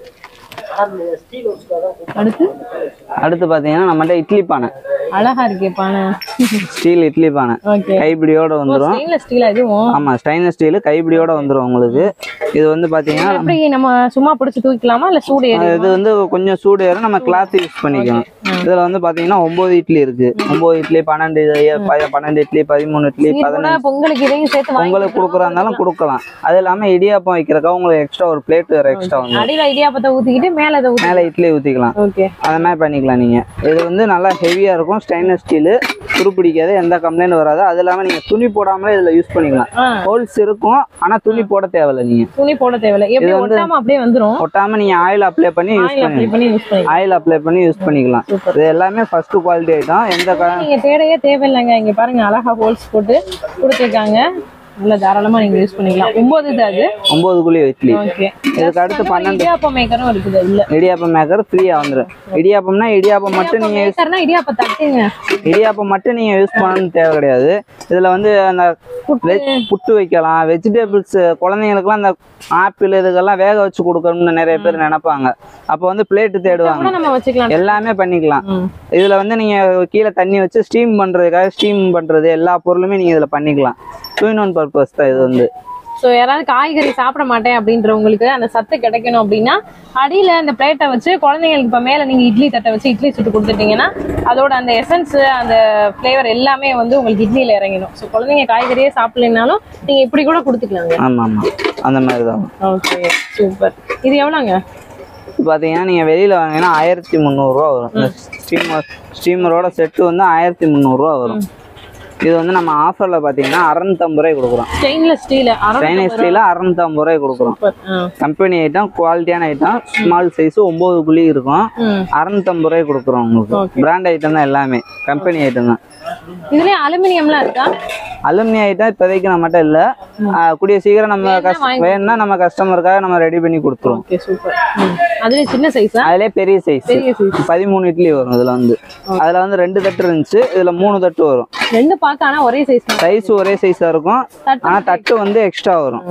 அடுத்து அடுத்து பாத்தீங்கன்னா நம்மகிட்ட இட்லி பானை அழகா இருக்கே பானை ஸ்டீல் இட்லி பானை ஓகே கைப்பிடியோட வந்துடும் ஸ்டெயின்லெஸ் ஸ்டீல் இதுவும் ஆமா ஸ்டைனஸ் ஸ்டீல் கைப்பிடியோட வந்துடும் உங்களுக்கு இது வந்து பாத்தீங்கன்னா எப்படி நம்ம சும்மா பிடிச்சி தூக்கிக்கலாமா இல்ல சூடு ஏறி இது வந்து கொஞ்சம் சூடு ஏறும் நம்ம கிளாத் யூஸ் பண்ணிக்கலாம் இதுல வந்து பாத்தீங்கன்னா ஒன்பது இட்லி இருக்கு ஒன்பது இட்லி பன்னெண்டு இது, ப- பன்னெண்டு இட்லி பதிமூணு இட்லி கூட பதினஞ்சு பொங்கலுக்கு இதையும் சேர்த்து வாங்கி உங்களுக்கு கொடுக்குறா இருந்தாலும் கொடுக்கலாம் அது இல்லாம இடியாப்பம் வைக்கிறக்கா உங்களுக்கு எக்ஸ்ட்ரா ஒரு பிளேட் வேற எக்ஸ்ட்ரா வந்து அடியில இடியாப்பத்தை ஊத்திக்கிட்டு மேல இதை ஊத்தி மேல இட்லி ஊத்திக்கலாம் ஓகே அந்த மாதிரி பண்ணிக்கலாம் நீங்க இது வந்து நல்லா ஹெவியா இருக்கும் ஸ்டைன்லெஸ் ஸ்டீல் துருப்பிடிக்காது எந்த கம்ப்ளைண்ட் வராது அது இல்லாம நீங்க துணி போடாமலே இதுல யூஸ் பண்ணிக்கலாம் ஆ. ஹோல்ஸ் இருக்கும் ஆனா துணி போட தேவையில்ல நீங்க துணி போட தேவையில்ல எப்படி ஒட்டாம அப்படியே வந்துரும் ஒட்டாம நீங்க ஆயில் அப்ளை பண்ணி யூஸ் ஆயில் அப்ளை பண்ணி பண்ணி யூஸ் பண்ணிக்கலாம் ஆயில் அப்ளை பண்ணி யூஸ் பண்ணிக்கலாம் இது எல்லாமே ஃபர்ஸ்ட் குவாலிட்டி ஐட்டம் எந்த க- நீங்க தேடையே தேவையில்லைங்க இங்க பாருங்க அழகா ஹோல்ஸ் போட்டு கொடுத்துருக்காங்க நல்ல தாராளமா நீங்க யூஸ் பண்ணிக்கலாம் ஒன்பது இது அது ஒன்பது குழி இட்லி ஓகே இதுக்கு அடுத்து பன்னெண்டு இடியாப்பம் மேக்கரும் இருக்குது இல்ல இடியாப்பம் மேக்கர் ஃப்ரீயா வந்துடும் இடியாப்பம்னா இடியாப்பம் மட்டும் நீங்க யூஸ் மேக்கர்னா இடியாப்பம் தட்டுங்க இடியாப்பம் மட்டும் நீங்க யூஸ் பண்ணணும்னு தேவை கிடையாது இதுல வந்து அந்த வெஜ் புட்டு வைக்கலாம் வெஜிடபிள்ஸ் குழந்தைங்களுக்குலாம் அந்த ஆப்பிள் இதுக்கெல்லாம் வேக வச்சு கொடுக்கணும்னு நிறைய பேர் நினைப்பாங்க அப்போ வந்து பிளேட்டு தேடுவாங்க கூட நம்ம வச்சுக்கலாம் எல்லாமே பண்ணிக்கலாம் ம். இதுல வந்து நீங்க கீழே தண்ணி வச்சு ஸ்டீம் பண்றதுக்காக ஸ்டீம் பண்றது எல்லா பொருளுமே நீங்க இதுல பண்ணிக்கலாம் டூ இன் ஒன் பர்பஸ் தான் இது வந்து ஸோ யாராவது காய்கறி சாப்பிட மாட்டேன் அப்படின்றவங்களுக்கு அந்த சத்து கிடைக்கணும் அப்படின்னா அடியில அந்த பிளேட்டை வச்சு குழந்தைங்களுக்கு இப்போ மேலே நீங்க இட்லி தட்டை வச்சு இட்லி சுட்டு கொடுத்துட்டீங்கன்னா அதோட அந்த எசன்ஸ் அந்த ஃப்ளேவர் எல்லாமே வந்து உங்களுக்கு இட்லியில இறங்கிடும் ஸோ குழந்தைங்க காய்கறியே சாப்பிடலைனாலும் நீங்க இப்படி கூட கொடுத்துக்கலாங்க ஆமா ஆமா அந்த மாதிரி தான் ஓகே சூப்பர் இது எவ்வளோங்க இது பார்த்தீங்கன்னா நீங்கள் வெளியில் வாங்கினா ஆயிரத்தி முந்நூறுரூவா வரும் இந்த ஸ்டீமர் ஸ்டீமரோட செட்டு வந்து ஆயிரத்தி முந்நூறுரூவா வரும் இது வந்து நம்ம ஆஃபரில் பார்த்தீங்கன்னா அறநூத்தம்பது ரூபாய் கொடுக்குறோம் ஸ்டெயின்லெஸ் ஸ்டீல் சைனீஸ் ஸ்டீலில் அறநூத்தம்பது ரூபாய் கொடுக்குறோம் சூப்பர் கம்பெனி ஐட்டம் குவாலிட்டியான ஐட்டம் ஸ்மால் சைஸ் ஒம்பது குழி இருக்கும் ம் அறநூத்தம்பது ரூபாய் கொடுக்குறோம் உங்களுக்கு பிராண்ட் ஐட்டம் தான் எல்லாமே கம்பெனி ஐட்டம் தான் இதுலயே அலுமினியம்லாம் இருக்கா அலுமினி ஐட்டம் இப்போதைக்கு நம்மகிட்ட இல்லை கூடிய சீக்கிரம் நம்ம கஸ்ட வேணும்னா நம்ம கஸ்டமருக்காக நம்ம ரெடி பண்ணி கொடுத்துருவோம் ஓகே சூப்பர் அதுல சின்ன சைஸா அதுலேயே பெரிய சைஸ் பெரிய சைஸ் பதிமூணு இட்லி வரும் இதுல வந்து அதுல வந்து ரெண்டு தட்டு இருந்துச்சு இதுல மூணு தட்டு வரும் ரெண்டு பார்க்க ஆனா ஒரே சைஸ் தான் சைஸ் ஒரே சைஸா இருக்கும் தட்டு ஆனா தட்டு வந்து எக்ஸ்ட்ரா வரும்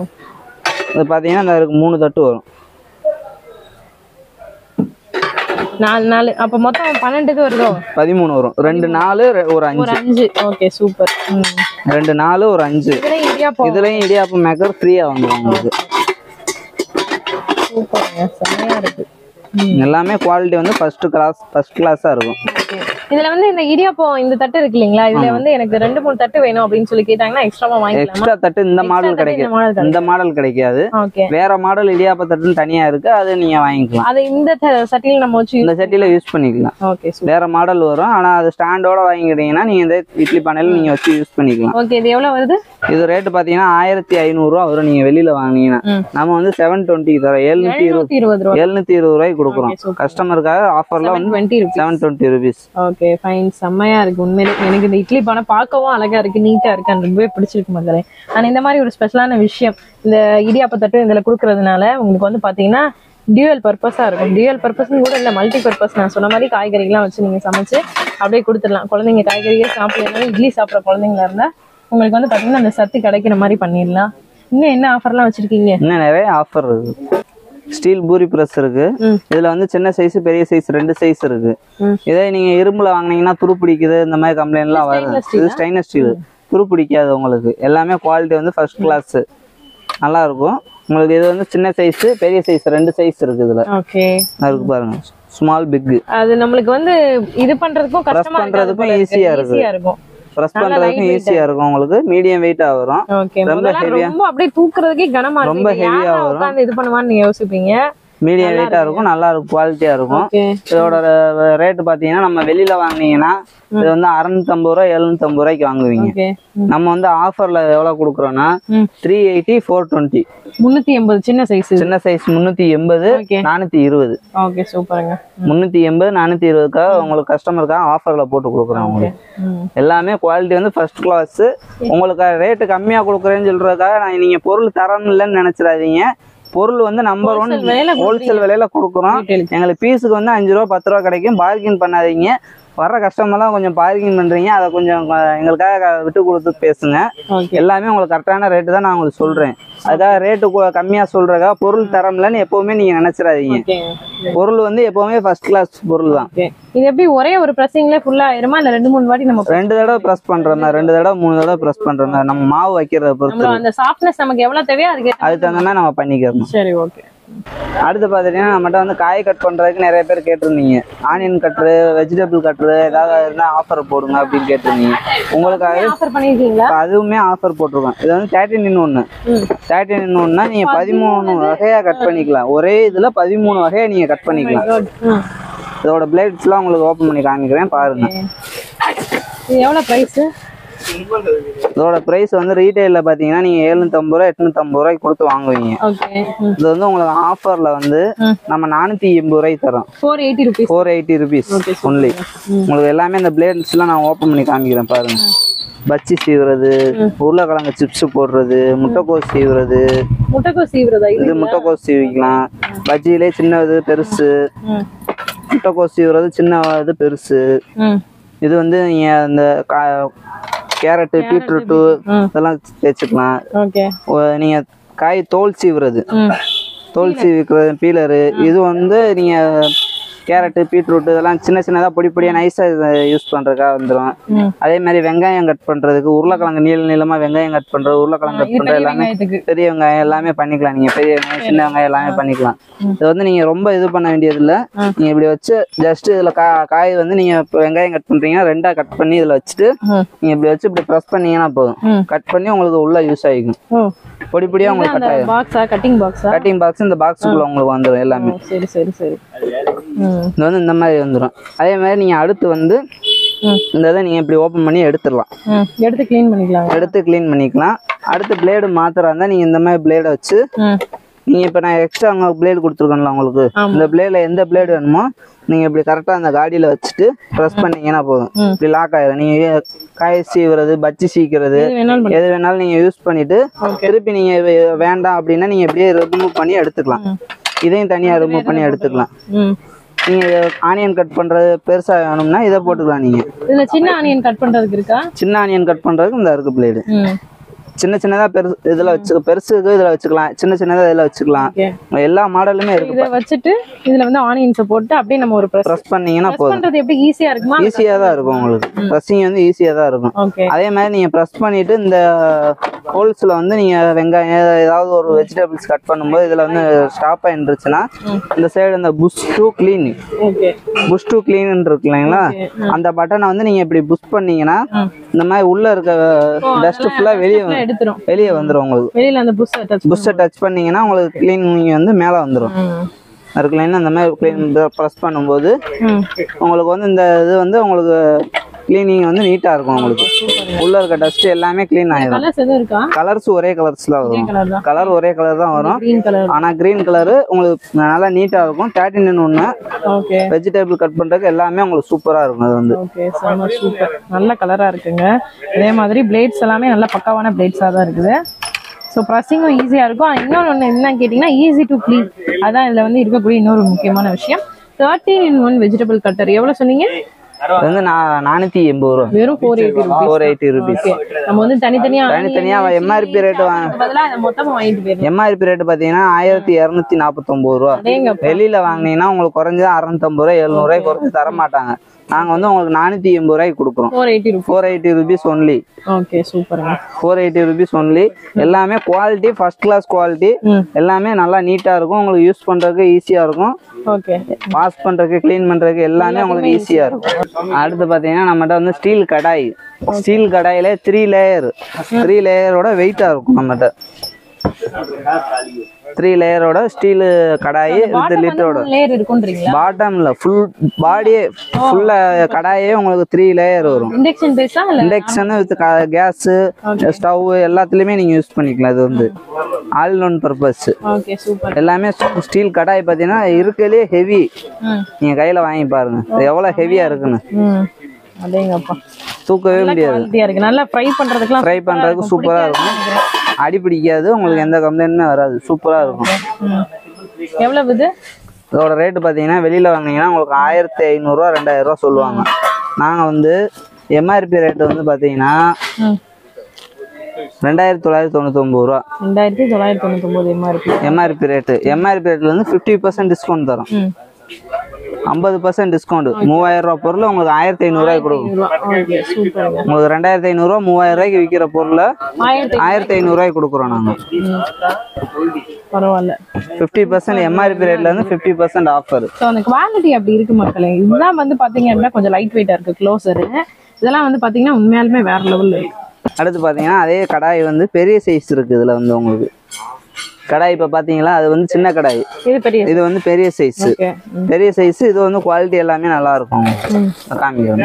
இது பாத்தீங்கன்னா இந்த இருக்கு மூணு தட்டு வரும் நாலு நாலு அப்ப மொத்தம் பன்னெண்டுக்கு வருதோ பதிமூணு வரும் ரெண்டு நாலு ரெ- ஒரு ஒரு அஞ்சு அஞ்சு ஓகே சூப்பர் ரெண்டு நாலு ஒரு அஞ்சு இதுல இடியாப்பம் இதுலயும் இடியாப்பம் மேக்கர் ஃப்ரீயா வந்துடும் உங்களுக்கு சூப்பருங்க செம்மையா இருக்கு எல்லாமே குவாலிட்டி வந்து ஃபர்ஸ்ட் கிளாஸ் ஃபர்ஸ்ட் கிளாஸா இருக்கும் இதுல வந்து இந்த இடியாப்பம் இந்த தட்டு இருக்கு இல்லைங்களா இதுல வந்து எனக்கு ரெண்டு மூணு தட்டு வேணும் அப்படின்னு சொல்லி கேட்டாங்கன்னா எக்ஸ்ட்ராவா வாங்கிக்கலாமா எக்ஸ்ட்ரா தட்டு இந்த Extra மாடல் தட்டு கிடைக்கும் இந்த மாடல் இந்த மாடல் கிடைக்காது ஓகே வேற மாடல் இடியாப்ப தட்டுன்னு தனியா இருக்கு அது நீங்க வாங்கிக்கலாம் அது இந்த த- சட்டியில நம்ம வச்சு இந்த சட்டியில யூஸ் பண்ணிக்கலாம் ஓகே சூப்பர் வேற மாடல் வரும் ஆனா அது ஸ்டாண்டோட வாங்கிக்கிட்டீங்கன்னா நீங்க இந்த இட்லி பானையில நீங்க வச்சு யூஸ் பண்ணிக்கலாம் ஓகே இது எவ்வளவு வருது இது ரேட் பாத்தீங்கன்னா ஆயிரத்தி ஐநூறு ரூபா வரும் நீங்க வெளியில வாங்குனீங்கன்னா ம். நம்ம வந்து செவன் டுவெண்ட்டிக்கு தரோம் எழுநூத்தி இருபது எழுநூத்தி இருபது ரூபா எழுநூத்தி இருபது ரூபாய்க்கு கொடுக்குறோம் Okay, super. கஸ்டமருக்காக ஆஃபர்ல வந்து twenty rupees seven twenty rupees okay fine செம்மையா இருக்கு உண்மையிலே எனக்கு இந்த இட்லி பானை பார்க்கவும் அழகா இருக்கு நீட்டா இருக்கு எனக்கு ரொம்பவே பிடிச்சிருக்கு மக்களே ஆனா இந்த மாதிரி ஒரு ஸ்பெஷலான விஷயம் இந்த இடியாப்ப தட்டு இதுல கொடுக்கறதுனால உங்களுக்கு வந்து பாத்தீங்கன்னா டியூவல் பர்பஸா இருக்கும் டியூவல் பர்பஸ்னு கூட இல்ல மல்டி பர்பஸ் நான் சொன்ன மாதிரி காய்கறிகள்லாம் வச்சு நீங்க சமைச்சு அப்படியே கொடுத்துடலாம் குழந்தைங்க காய்கறியே சாப்பிடலாம் இட்லி சாப்பிட்ற குழந்தைங்களா இருந்தா உங்களுக்கு வந்து பாத்தீங்கன்னா அந்த சத்து கிடைக்கிற மாதிரி பண்ணிடலாம் இன்னும் என்ன ஆஃபர்லாம் வச்சிருக்கீங்க இன்னும் நிறைய ஆஃபர் இருக்கு ஸ்டீல் பூரி பிரஸ் இருக்கு ம். இதுல வந்து சின்ன சைஸ் பெரிய சைஸ் ரெண்டு சைஸ் இருக்கு ம். இதே நீங்க இரும்புல வாங்குனீங்கன்னா துரு பிடிக்குது இந்த மாதிரி கம்ப்ளைண்ட் எல்லாம் வரும் stainless steel இது ஸ்டைனஸ் ஸ்டீல் துரு பிடிக்காது உங்களுக்கு எல்லாமே குவாலிட்டி வந்து ஃபர்ஸ்ட் கிளாஸ் நல்லா இருக்கும் உங்களுக்கு இது வந்து சின்ன சைஸ் பெரிய சைஸ் ரெண்டு சைஸ் இருக்கு இதுல ஓகே இருக்கு பாருங்க ஸ்மால் பிக் அது நம்மளுக்கு வந்து இது பண்றதுக்கும் கஷ்டமா பண்றதுக்கும் இருக்காது easy-ஆ இருக்கு. ஈஸியா இருக்கும் ப்ரெஸ் நல்லா பண்றதுக்கும் light weight ஈஸியா இருக்கும் உங்களுக்கு மீடியம் வெயிட்டா வரும் ஓகே ரொம்ப முதல்ல heavy-ஆ- ரொம்ப அப்படியே தூக்குறதுக்கே கனமா இருக்கு ரொம்ப இது heavy-ஆ யாரா வரும். உட்கார்ந்து இது பண்ணுவான்னு நீங்க யோசிப்பீங்க மீடியம் வெயிட்டா இருக்கும் நல்லா இருக்கும் குவாலிட்டியா இருக்கும் ஓகே இதோட ரேட் பாத்தீங்கன்னா நம்ம வெளியில வாங்குனீங்கன்னா இது வந்து அறுநூத்தம்பது ரூபா எழுநூத்தம்பது ரூபாய்க்கு வாங்குவீங்க ஓகே நம்ம வந்து ஆஃபர்ல எவ்வளவு கொடுக்குறோம்னா ம். த்ரீ எயிட்டி ஃபோர் டுவெண்ட்டி முன்னூத்தி எண்பது சின்ன சைஸ் சின்ன சைஸ் முன்னூத்தி எண்பது ஓகே நானூத்தி இருபது ஓகே சூப்பருங்க முன்னூத்தி எண்பது நானூத்தி இருபதுக்காக உங்களுக்கு கஸ்டமருக்காக ஆஃபர்ல போட்டு கொடுக்குறோம் உங்களுக்கு ம். எல்லாமே குவாலிட்டி வந்து ஃபர்ஸ்ட் கிளாஸ் உங்களுக்கு ரேட்டு கம்மியா கொடுக்குறேன்னு சொல்றதுக்காக நான் நீங்க பொருள் தரம் இல்லைன்னு நினைச்சிடாதீங்க பொருள் வந்து நம்பர் ஒன் Wholesale விலையில ஹோல்சேல் விலையில கொடுக்குறோம் Retail. எங்களுக்கு பீஸுக்கு வந்து அஞ்சு ரூபா பத்து ரூபா கிடைக்கும் பார்கின் பண்ணாதீங்க வர்ற கஸ்டமர்லாம் கொஞ்சம் பார்கின் பண்றீங்க அதை கொஞ்சம் கொ- எங்களுக்காக விட்டு கொடுத்து பேசுங்க ஓகே எல்லாமே உங்களுக்கு கரெக்டான ரேட்டு தான் நான் உங்களுக்கு சொல்றேன் அதுக்காக ரேட்டு கம்மியா சொல்றதுக்காக பொருள் தரம்லன்னு எப்பவுமே நீங்க நினைச்சிடாதீங்க ஓகே பொருள் வந்து எப்பவுமே ஃபர்ஸ்ட் கிளாஸ் பொருள் தான் ஓகே இது எப்படி ஒரே ஒரு பிரஸிங்ல ஃபுல்லா ஆயிருமா இல்ல ரெண்டு மூணு வாட்டி நம்ம ரெண்டு தடவை ப்ரெஸ் பண்ற மாதிரி ரெண்டு தடவை மூணு தடவை ப்ரெஸ் பண்ற மாதிரி நம்ம மாவு வைக்கிறத பொறுத்து நம்மள அந்த சாஃப்ட்னஸ் நமக்கு எவ்வளவு தேவையோ அதுக்கு ஏத்த அதுக்கு தகுந்த மாதிரி நம்ம பண்ணிக்கிறோம் சரி ஓகே அடுத்து பார்த்துட்டீங்கன்னா நம்மகிட்ட வந்து காய் கட் பண்றதுக்கு நிறைய பேர் கேட்டிருந்தீங்க ஆனியன் கட்ரு வெஜிடபிள் கட்ரு ஏதாவது இருந்தால் ஆஃபர் போடுங்க அப்படின்னு கேட்டிருந்தீங்க உங்களுக்காக ஆஃபர் பண்ணிருக்கீங்களா இப்ப அதுவுமே ஆஃபர் போட்டிருக்கோம் இது வந்து தேர்ட்டின் இன் ஒன்று ம். தேர்ட்டின் இன் ஒன்னா நீங்க பதிமூணு வகையா கட் பண்ணிக்கலாம் ஒரே இதுல பதிமூணு வகையா நீங்க கட் பண்ணிக்கலாம் ம். இதோட பிளேட்ஸ்லாம் உங்களுக்கு ஓப்பன் பண்ணி காமிக்கிறேன் பாருங்க இது எவ்வளவு பிரைஸ் இதோட பிரைஸ் வந்து ரீட்டைலில் பார்த்தீங்கன்னா நீங்கள் எழுநூத்தம்பது ரூபா எட்நூத்தம்பது ரூபாய்க்கு கொடுத்து வாங்குவீங்க ஓகே இது வந்து உங்களுக்கு ஆஃபரில் வந்து ம். நம்ம நானூற்றி எண்பது ரூபாய்க்கு தரோம் four eighty rupees four eighty rupees Okay, super. Only ம். உங்களுக்கு எல்லாமே இந்த பிளேட்ஸ்லாம் நான் ஓப்பன் பண்ணி காமிக்கிறேன் பாருங்க பச்சி சீவுறது உருளைக்கிழங்கு சிப்ஸ் போடுறது முட்டைக்கோஸ் சீவுறது முட்டைக்கோஸ் சீவுறதா இது இது முட்டைக்கோஸ் சீவிக்கலாம் பஜ்ஜியிலே சின்னது பெருசு ம். முட்டைக்கோஸ் சீவுறது சின்ன இது பெருசு ம். இது வந்து நீங்கள் இந்த கா கேரட்டு பீட்ரூட்டு ம். இதெல்லாம் தேய்ச்சிக்கலாம் ஓகே ஒ- நீங்க காய் தோல் சீவுறது ம். தோல் சீவிக்கிறது பீலரு இது வந்து நீங்க கேரட்டு பீட்ரூட் இதெல்லாம் சின்ன சின்னதா பொடி பொடியா நைஸா யூஸ் பண்றதுக்காக வந்துடும் ம். அதே மாதிரி வெங்காயம் கட் பண்றதுக்கு உருளைக்கிழங்கு நீள நீளமா வெங்காயம் கட் பண்றது உருளைக்கிழங்கு கட் இது பண்றது பெரிய எல்லாமே வெங்காயத்துக்கு பெரிய வெங்காயம் எல்லாமே பண்ணிக்கலாம் நீங்க பெரிய வெங்காயம் சின்ன வெங்காயம் எல்லாமே பண்ணிக்கலாம் இது வந்து நீங்க ரொம்ப இது பண்ண வேண்டியது இல்ல ம். நீங்க இப்படி வச்சு ஜஸ்ட் இதுல கா காய் வந்து நீங்க இப்ப வெங்காயம் கட் பண்றீங்கன்னா ரெண்டா கட் பண்ணி இதுல வச்சுட்டு ம். நீங்க இப்படி வச்சு இப்படி ப்ரெஸ் பண்ணீங்கன்னா போதும் ம். கட் பண்ணி உங்களுக்கு உள்ள யூஸ் ஆகிக்கும் ஓ பொடி பொடியா இது உங்களுக்கு அந்த கட் ஆயிடும் பாக்ஸா கட்டிங் பாக்ஸா கட்டிங் பாக்ஸ் இந்த பாக்ஸுக்குள்ள உங்களுக்கு வந்துடும் எல்லாமே சரி சரி சரி ம் இது வந்து இந்த மாதிரி வந்துடும் அதே மாதிரி நீங்க அடுத்து வந்து ம். இந்த இதை நீங்க இப்படி ஓப்பன் பண்ணி எடுத்துடலாம் ம் எடுத்து க்ளீன் பண்ணிக்கலாம் எடுத்து க்ளீன் பண்ணிக்கலாம் அடுத்து பிளேடு மாத்திரா இருந்தா நீங்க இந்த மாதிரி பிளேடை வச்சு ம் நீங்க இப்ப நான் எக்ஸ்ட்ரா உங்களுக்கு பிளேடு கொடுத்துருக்கேன்ல உங்களுக்கு ஆமா. இந்த பிளேட்ல எந்த பிளேடு வேணுமோ நீங்க இப்படி கரெக்டா அந்த காடியில வச்சுட்டு ப்ரெஸ் பண்ணீங்கன்னா போதும் ம். இப்படி லாக் ஆயிடும் நீங்க காய் சீவுறது பச்சி சீக்கிறது எது வேணாலும் பண்ணி எது வேணாலும் நீங்க யூஸ் பண்ணிட்டு திருப்பி நீங்க வே- வேண்டாம் அப்படின்னா நீங்க இப்படியே ரிமூவ் பண்ணி எடுத்துக்கலாம் இதையும் தனியா ரிமூவ் பண்ணி எடுத்துக்கலாம் ம் நீங்க ஆனியன் கட் பண்றது பெருசா வேணும்னா இதை போட்டுக்கலாம் நீங்க இதுல சின்ன ஆனியன் கட் பண்றதுக்கு இருக்கா சின்ன ஆனியன் கட் பண்றதுக்கு இந்த இருக்கு பிளேடு ம் சின்ன சின்னதா பெருசு இதுல வச்சு பெருசுக்கு இதுல வச்சுக்கலாம் சின்ன சின்னதா இதுல வச்சுக்கலாம் ஓகே எல்லா மாடலுமே இருக்கு இதை வச்சுட்டு இதுல வந்து ஆனியன்ஸை போட்டு அப்படியே நம்ம ஒரு ப்ரெஸ் ப்ரெஸ் பண்ணீங்கன்னா ப்ரெஸ் போதும் பண்றது எப்படி ஈஸியா இருக்குமா ஈஸியா தான் இருக்கும் உங்களுக்கு ப்ரெஸ்ஸிங் வந்து ஈஸியா தான் இருக்கும் ஓகே அதே மாதிரி நீங்க ப்ரெஸ் பண்ணிட்டு இந்த ஹோல்ஸ்ல வந்து நீங்க வெங்காயம் ஏதாவது ஒரு வெஜிடபிள்ஸ் கட் பண்ணும்போது இதுல வந்து ஸ்டாப் ஆயிருந்துச்சுன்னா இந்த சைடு இந்த push to clean okay push to clean இருக்கு இல்லைங்களா அந்த பட்டனை வந்து நீங்க இப்படி புஷ் பண்ணீங்கன்னா இந்த மாதிரி உள்ள இருக்க டஸ்ட் ஃபுல்லா வெளியே வந்து- எடுத்துரும் வெளியே வந்துரும் உங்களுக்கு வெளியில அந்த புஷ் டச் புஷ்ஷை டச் பண்ணீங்கன்னா உங்களுக்கு கிளீனிங் வந்து மேலே வந்துடும் இருக்குல்லைன்னா இந்த மாதிரி க்ளீன் ப்ரெஸ் பண்ணும்போது ம் உங்களுக்கு வந்து இந்த இது வந்து உங்களுக்கு க்ளீனிங் வந்து நீட்டாக இருக்கும் உங்களுக்கு உள்ள இருக்க டஸ்ட் எல்லாமே க்ளீன் ஆயிடும் கலர்ஸ் எதுவும் இருக்கா கலர்ஸ் ஒரே கலர்ஸ் தான் வரும் கலர் தான் கலர் ஒரே கலர் தான் வரும் கிரீன் கலர் ஆனால் க்ரீன் கலரு உங்களுக்கு நல்லா நீட்டாக இருக்கும் தேர்ட்டின் ஒன்று ஓகே வெஜிடபிள் கட் பண்ணுறதுக்கு எல்லாமே உங்களுக்கு சூப்பராக இருக்கும் அது வந்து ஓகே செம்ம சூப்பர் நல்ல கலரா இருக்குங்க அதே மாதிரி பிளேட்ஸ் எல்லாமே நல்ல பக்காவான பிளேட்ஸா தான் இருக்குது ஸோ ப்ரெஸ்ஸிங்கும் ஈஸியா இருக்கும் இன்னொன்று ஒன்று என்ன கேட்டிங்கன்னா ஈஸி டு க்ளீன் அதான் இதுல வந்து இருக்கக்கூடிய இன்னொரு முக்கியமான விஷயம் thirteen in one vegetable cutter எவ்வளவு சொன்னீங்க இது வந்து நான் நானூற்றி எண்பது ரூபா வெறும் four eighty rupees four eighty rupees நம்ம வந்து தனித்தனியா தனித்தனியா எம்ஆர்பி ரேட்டு வாங்க பதிலா இதை மொத்தமா வாங்கிட்டு போயிடலாம் எம்ஆர்பி ரேட்டு பார்த்தீங்கன்னா ஆயிரத்தி இரநூத்தி நாற்பத்தொம்பது ரூபா அதேங்கப்பா வெளியில வாங்குனீங்கன்னா உங்களுக்கு குறைஞ்சது அறுநூத்தம்பது ரூபாய் எழுநூறு ரூபாய் குறைஞ்சு தர மாட்டாங்க நாங்க வந்து உங்களுக்கு நானூத்தி எண்பது ரூபாய்க்கு கொடுக்குறோம் four eighty rupees four eighty rupees only okay சூப்பருங்க ஃபோர் எயிட்டி ருபீஸ் ஒன்லி எல்லாமே குவாலிட்டி ஃபர்ஸ்ட் கிளாஸ் குவாலிட்டி ம். எல்லாமே நல்லா நீட்டா இருக்கும் உங்களுக்கு யூஸ் பண்றதுக்கு ஈஸியா இருக்கும் ஓகே வாஷ் பண்றதுக்கு க்ளீன் பண்றதுக்கு எல்லாமே உங்களுக்கு ஈஸியா இருக்கும் அடுத்து பாத்தீங்கன்னா நம்மகிட்ட வந்து ஸ்டீல் கடாய் ஸ்டீல் கடாயில த்ரீ லேயர் த்ரீ லேயரோட வெயிட்டா இருக்கும் நம்மகிட்ட த்ரீ லேயரோட ஸ்டீல் கடாய் வித் லிட்டரோட லேயர் இருக்குன்றீங்களா பாட்டம்ல ஃபுல் பாடியே ஃபுல்லா கடாயே உங்களுக்கு த்ரீ லேயர் வரும் இண்டக்ஷன் பேஸா இல்ல இண்டக்ஷன் வித் கேஸ் ஸ்டவ் எல்லாத்துலயுமே நீங்க யூஸ் பண்ணிக்கலாம் இது வந்து all one purpose okay super எல்லாமே ஸ்டீல் கடாய் பார்த்தீங்கன்னா இருக்கலே ஹெவி ம் நீங்க கையில வாங்கி பாருங்க இது எவ்வளவு ஹெவியா இருக்குன்னு ம் அதேங்கப்பா தூக்கவே முடியாது குவாலிட்டியா இருக்கு நல்லா ஃப்ரை பண்றதுக்குலாம் ஃப்ரை பண்றதுக்கு சூப்பரா இருக்கும் அடி பிடிக்காது உங்களுக்கு எந்த கம்ப்ளைண்ட்டுமே வராது சூப்பரா இருக்கும் ம். எவ்வளவு இது இதோட ரேட்டு பார்த்தீங்கன்னா வெளியில வாங்குனீங்கன்னா உங்களுக்கு ஆயிரத்தி ஐநூறுரூவா ரெண்டாயிரம் ரூபா சொல்லுவாங்க நாங்க வந்து எம்ஆர்பி ரேட் வந்து பார்த்தீங்கன்னா ம். ரெண்டாயிரத்தி தொள்ளாயிரத்தி தொண்ணூத்தி ஒன்பது ரூபா ரெண்டாயிரத்தி தொள்ளாயிரத்தி தொண்ணூத்தி ஒன்பது எம்ஆர்பி எம்ஆர்பி ரேட்டு எம்ஆர்பி ரேட்ல இருந்து ஃபிஃப்டி பர்சன்ட் டிஸ்கவுண்ட் தரோம் ம் ஐம்பது பர்சன்ட் டிஸ்கவுண்ட் மூவாயிரம் ரூபா பொருள் உங்களுக்கு ஆயிரத்தி ஐநூறுரூவாய்க்கு கொடுக்கும் ஓகே சூப்பருங்க உங்களுக்கு ரெண்டாயிரத்தி ஐநூறுரூவா மூவாயிரம் ரூபாய்க்கு விற்கிற பொருளை ஆயிரத்தி ஆயிரத்தி ஐநூறுரூவாய்க்கு கொடுக்குறோம் நாங்கள் ம். பரவாயில்ல ஃபிஃப்டி பர்சன்ட் எம்ஆர்பி ரேட்ல இருந்து ஃபிஃப்டி பர்சன்ட் ஆஃபர் ஸோ அந்த குவாலிட்டி அப்படி இருக்கு மக்களே இதுதான் வந்து பாத்தீங்க அப்படின்னா கொஞ்சம் லைட் வெயிட்டா இருக்கு க்ளோசரு இதெல்லாம் வந்து பாத்தீங்கன்னா உண்மையாலுமே வேற லெவல்ல இருக்கு அடுத்து பார்த்தீங்கன்னா அதே கடாய் வந்து பெரிய சைஸ் இருக்கு இதுல வந்து உங்களுக்கு கடாய் இப்போ பார்த்தீங்களா அது வந்து சின்ன கடாய் இது பெரிய இது வந்து பெரிய சைஸ் ஓகே பெரிய சைஸ் இது வந்து குவாலிட்டி எல்லாமே நல்லா இருக்கும் காமிக்கிறேன்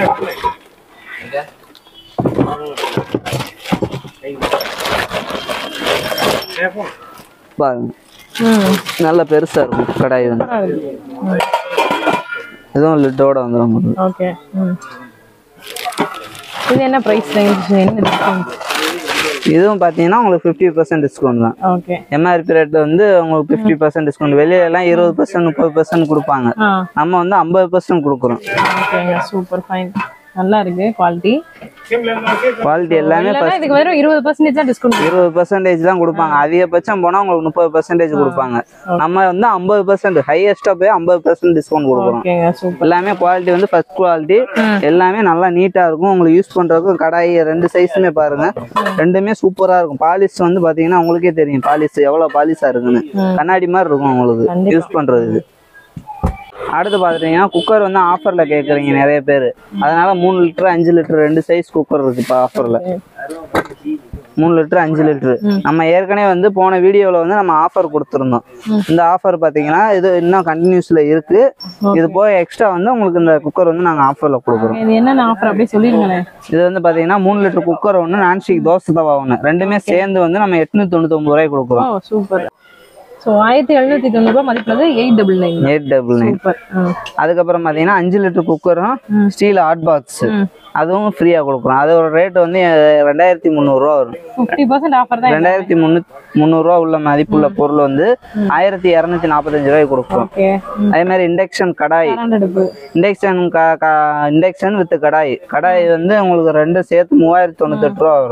பாருங்க ம் நல்ல பெருசா இருக்கும் கடாய் வந்து ம் இதுவும் லிட்டோட வந்துடும் உங்களுக்கு ஓகே ம் இது என்ன ப்ரைஸ் ரேஞ்ச் என்ன டிஸ்கவுண்ட் இதுவும் பார்த்தீங்கன்னா உங்களுக்கு ஃபிஃப்டி பர்சன்ட் டிஸ்கவுண்ட் தான் ஓகே எம்ஆர்பி ரேட் வந்து உங்களுக்கு ஃபிஃப்டி பர்சன்ட் டிஸ்கவுண்ட் வெளியில எல்லாம் இருபது பர்சன்ட் முப்பது பர்சன்ட் கொடுப்பாங்க ஆ நம்ம வந்து ஐம்பது பர்சன்ட் கொடுக்குறோம் ஓகேங்க சூப்பர் ஃபைன் நல்லா இருக்கு குவாலிட்டி குவாலிட்டி எல்லாமே இல்லைன்னா இதுக்கு வெறும் இருபது பர்சன்டேஜ் தான் டிஸ்கவுண்ட் இருபது பர்சன்டேஜ் தான் கொடுப்பாங்க அதிகபட்சம் போனா உங்களுக்கு முப்பது பர்சன்டேஜ் கொடுப்பாங்க நம்ம வந்து ஐம்பது பர்சன்ட் ஹையஸ்டா போய் ஐம்பது பர்சன்ட் டிஸ்கவுண்ட் கொடுக்குறோம் ஓகேங்க சூப்பர் எல்லாமே குவாலிட்டி வந்து ஃபர்ஸ்ட் குவாலிட்டி எல்லாமே நல்லா நீட்டா இருக்கும் உங்களுக்கு யூஸ் பண்றதுக்கும் கடாய் ரெண்டு சைஸுமே பாருங்க ரெண்டுமே சூப்பரா இருக்கும் பாலிஷ் வந்து பாத்தீங்கன்னா உங்களுக்கே தெரியும் பாலிஷ் எவ்வளவு பாலிஷா இருக்குன்னு கண்ணாடி மாதிரி இருக்கும் உங்களுக்கு கண்டிப்பா. யூஸ் பண்றது இது அடுத்து பாத்துட்டீங்கன்னா குக்கர் வந்து ஆஃபர்ல கேக்குறீங்க நிறைய பேர் அதனால மூணு லிட்டர் அஞ்சு லிட்டர் ரெண்டு சைஸ் குக்கர் இருக்கு இப்போ ஆஃபர்ல மூணு லிட்டர் அஞ்சு லிட்டர் நம்ம ஏற்கனவே வந்து போன வீடியோல வந்து நம்ம ஆஃபர் கொடுத்துருந்தோம் இந்த ஆஃபர் பாத்தீங்கன்னா இது இன்னும் கண்டினியூஸ்ல இருக்கு இது போக எக்ஸ்ட்ரா வந்து உங்களுக்கு இந்த குக்கர் வந்து நாங்க ஆஃபர்ல கொடுக்குறோம் இது என்னென்ன ஆஃபர் அப்படியே சொல்லிருங்களேன் இது வந்து பாத்தீங்கன்னா மூணு லிட்டர் குக்கர் ஒன்று நான்ஸ்டிக் தோசை தவா ஒன்று ரெண்டுமே சேர்ந்து வந்து நம்ம எட்நூத்தி தொண்ணூத்தி ஒன்பது ரூபாய் ஓ கொடுக்குறோம் சூப்பர் ஸோ ஆயிரத்தி எழுநூத்தி தொண்ணூறு ரூபாய் மதிப்பு வந்து eight double nine eight double nine super அதுக்கப்புறம் பாத்தீங்கன்னா அஞ்சு லிட்டர் குக்கரும் ஸ்டீல் ஹாட் பாக்ஸ் அதுவும் ஃப்ரீயா கொடுக்குறோம் அதோட ரேட் வந்து ரெண்டாயிரத்தி முந்நூறுரூவா வரும் ஃபிஃப்டி பர்சன்ட் ஆஃபர் தான் ரெண்டாயிரத்தி முந்நூத்தி முந்நூறுரூவா உள்ள மதிப்புள்ள பொருள் வந்து ஆயிரத்தி இரநூத்தி நாற்பத்தஞ்சு ரூபாய்க்கு கொடுக்குறோம் ஓகே அதே மாதிரி இண்டக்ஷன் கடாய் கரண்ட் அடுப்பு induction induction with kadai kadai வந்து உங்களுக்கு ரெண்டு சேர்த்து மூவாயிரத்தி தொண்ணூத்தெட்டு ரூபா வரும்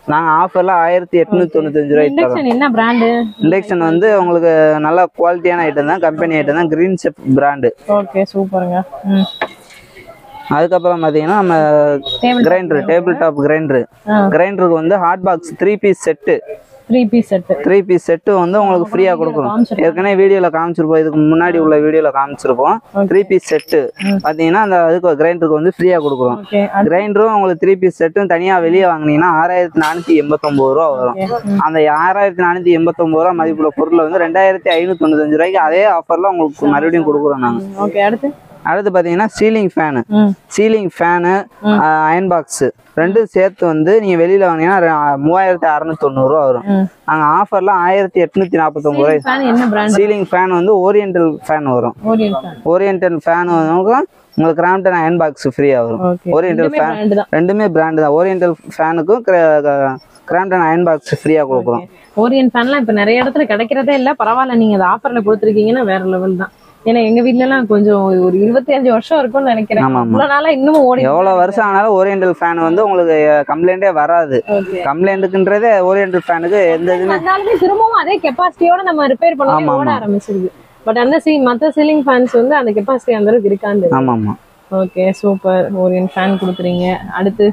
நாங்கள் ஆஃபரில் ஆயிரத்தி எட்நூத்தி தொண்ணூத்தஞ்சு ரூபாய்க்கு தரோம் இண்டக்ஷன் என்ன பிராண்டு இண்டக்ஷன் வந்து உங்களுக்கு நல்ல குவாலிட்டியான ஐட்டம் தான் கம்பெனி ஐட்டம் தான் கிரீன் செப் பிராண்டு ஓகே சூப்பருங்க ம் அதுக்கப்புறம் பார்த்தீங்கன்னா நம்ம Table grinder table top grinder ஆ. கிரைண்டருக்கு வந்து hot box three piece set three piece set three piece set வந்து உங்களுக்கு ஃப்ரீயாக கொடுக்குறோம் காமிச்சிருக்கோம். ஏற்கனவே வீடியோவில் காமிச்சிருப்போம் இதுக்கு முன்னாடி உள்ள வீடியோவில் காமிச்சிருப்போம் த்ரீ பீஸ் செட்டு பார்த்தீங்கன்னா அந்த அதுக்கு கிரைண்டருக்கு வந்து ஃப்ரீயாக கொடுக்குறோம் ஓகே கிரைண்டரும் உங்களுக்கு த்ரீ பீஸ் செட்டும் தனியாக வெளியே வாங்குனீங்கன்னா ஆறாயிரத்தி நானூற்றி எண்பத்தொம்பது ரூபா வரும் அந்த ஆறாயிரத்தி நானூற்றி எண்பத்தொம்பது ரூபா மதிப்புள்ள பொருளை வந்து ரெண்டாயிரத்தி ஐநூற்றி தொண்ணூத்தஞ்சு ரூபாய்க்கு அதே ஆஃபரில் உங்களுக்கு மறுபடியும் கொடுக்குறோம் நாங்கள் ஓகே அடுத்து அடுத்து பார்த்தீங்கன்னா சீலிங் ஃபேனு ம் சீலிங் ஃபேனு அயன் பாக்ஸ் ரெண்டும் சேர்த்து வந்து நீங்கள் வெளியில் வாங்கினீங்கன்னா ரெ- மூவாயிரத்தி அறநூத்தி தொண்ணூறுரூவா வரும் ம் நாங்கள் ஆஃபரில் ஆயிரத்தி எட்நூத்தி நாற்பத்தொம்பது ரூபாய் ஃபேன் என்ன பிராண்ட் சீலிங் ஃபேன் வந்து ஓரியன்டல் ஃபேன் வரும் ஓரியன் ஃபேன் ஓரியன்டல் ஃபேன் வந்து உங்களுக்கு கிராம்டன் அயன் பாக்ஸ் ஃப்ரீயாக வரும் ஓகே ஓரியன்டல் ரெண்டுமே ஃபேன் பிராண்ட் தான் ரெண்டுமே பிராண்டு தான் ஓரியன்டல் ஃபேனுக்கும் கிராம்டன் அயன் பாக்ஸ் ஃப்ரீயாக கொடுக்குறோம் ஓரியன் ஃபேன்லாம் இப்ப நிறைய இடத்துல கிடைக்கிறதே இல்ல பரவாயில்ல நீங்க அதை ஆஃபர்ல கொடுத்துருக்கீங்கன்னா வேற லெவல் தான் ஏன்னா எங்க வீட்ல எல்லாம் கொஞ்சம் ஒரு இருபத்தி அஞ்சு வருஷம் இருக்கும்னு நினைக்கிறேன் ஆமா, ஆமா. இவ்வளவு நாளா இன்னமும் ஓடி எவ்வளோ வருஷம் ஆனாலும் ஓரியன்டல் ஃபேன் வந்து உங்களுக்கு கம்ப்ளைண்டே வராது ஓகே கம்ப்ளைண்ட்டுக்குன்றதே ஓரியன்டல் ஃபேனுக்கு எந்த இதுவுமே அதனாலுமே திரும்பவும் அதே கெப்பாசிட்டியோட நம்ம ரிப்பேர் பண்ணி ஆமா, ஓட ஆமா. ஆரம்பிச்சிருது பட் அந்த சி மத்த சீலிங் ஃபேன்ஸ் வந்து அந்த கெப்பாசிட்டி அந்த அளவுக்கு இருக்காது ஆமாம் ஆமாம் ஓகே சூப்பர் ஓரியன் ஃபேன் கொடுக்குறீங்க அடுத்து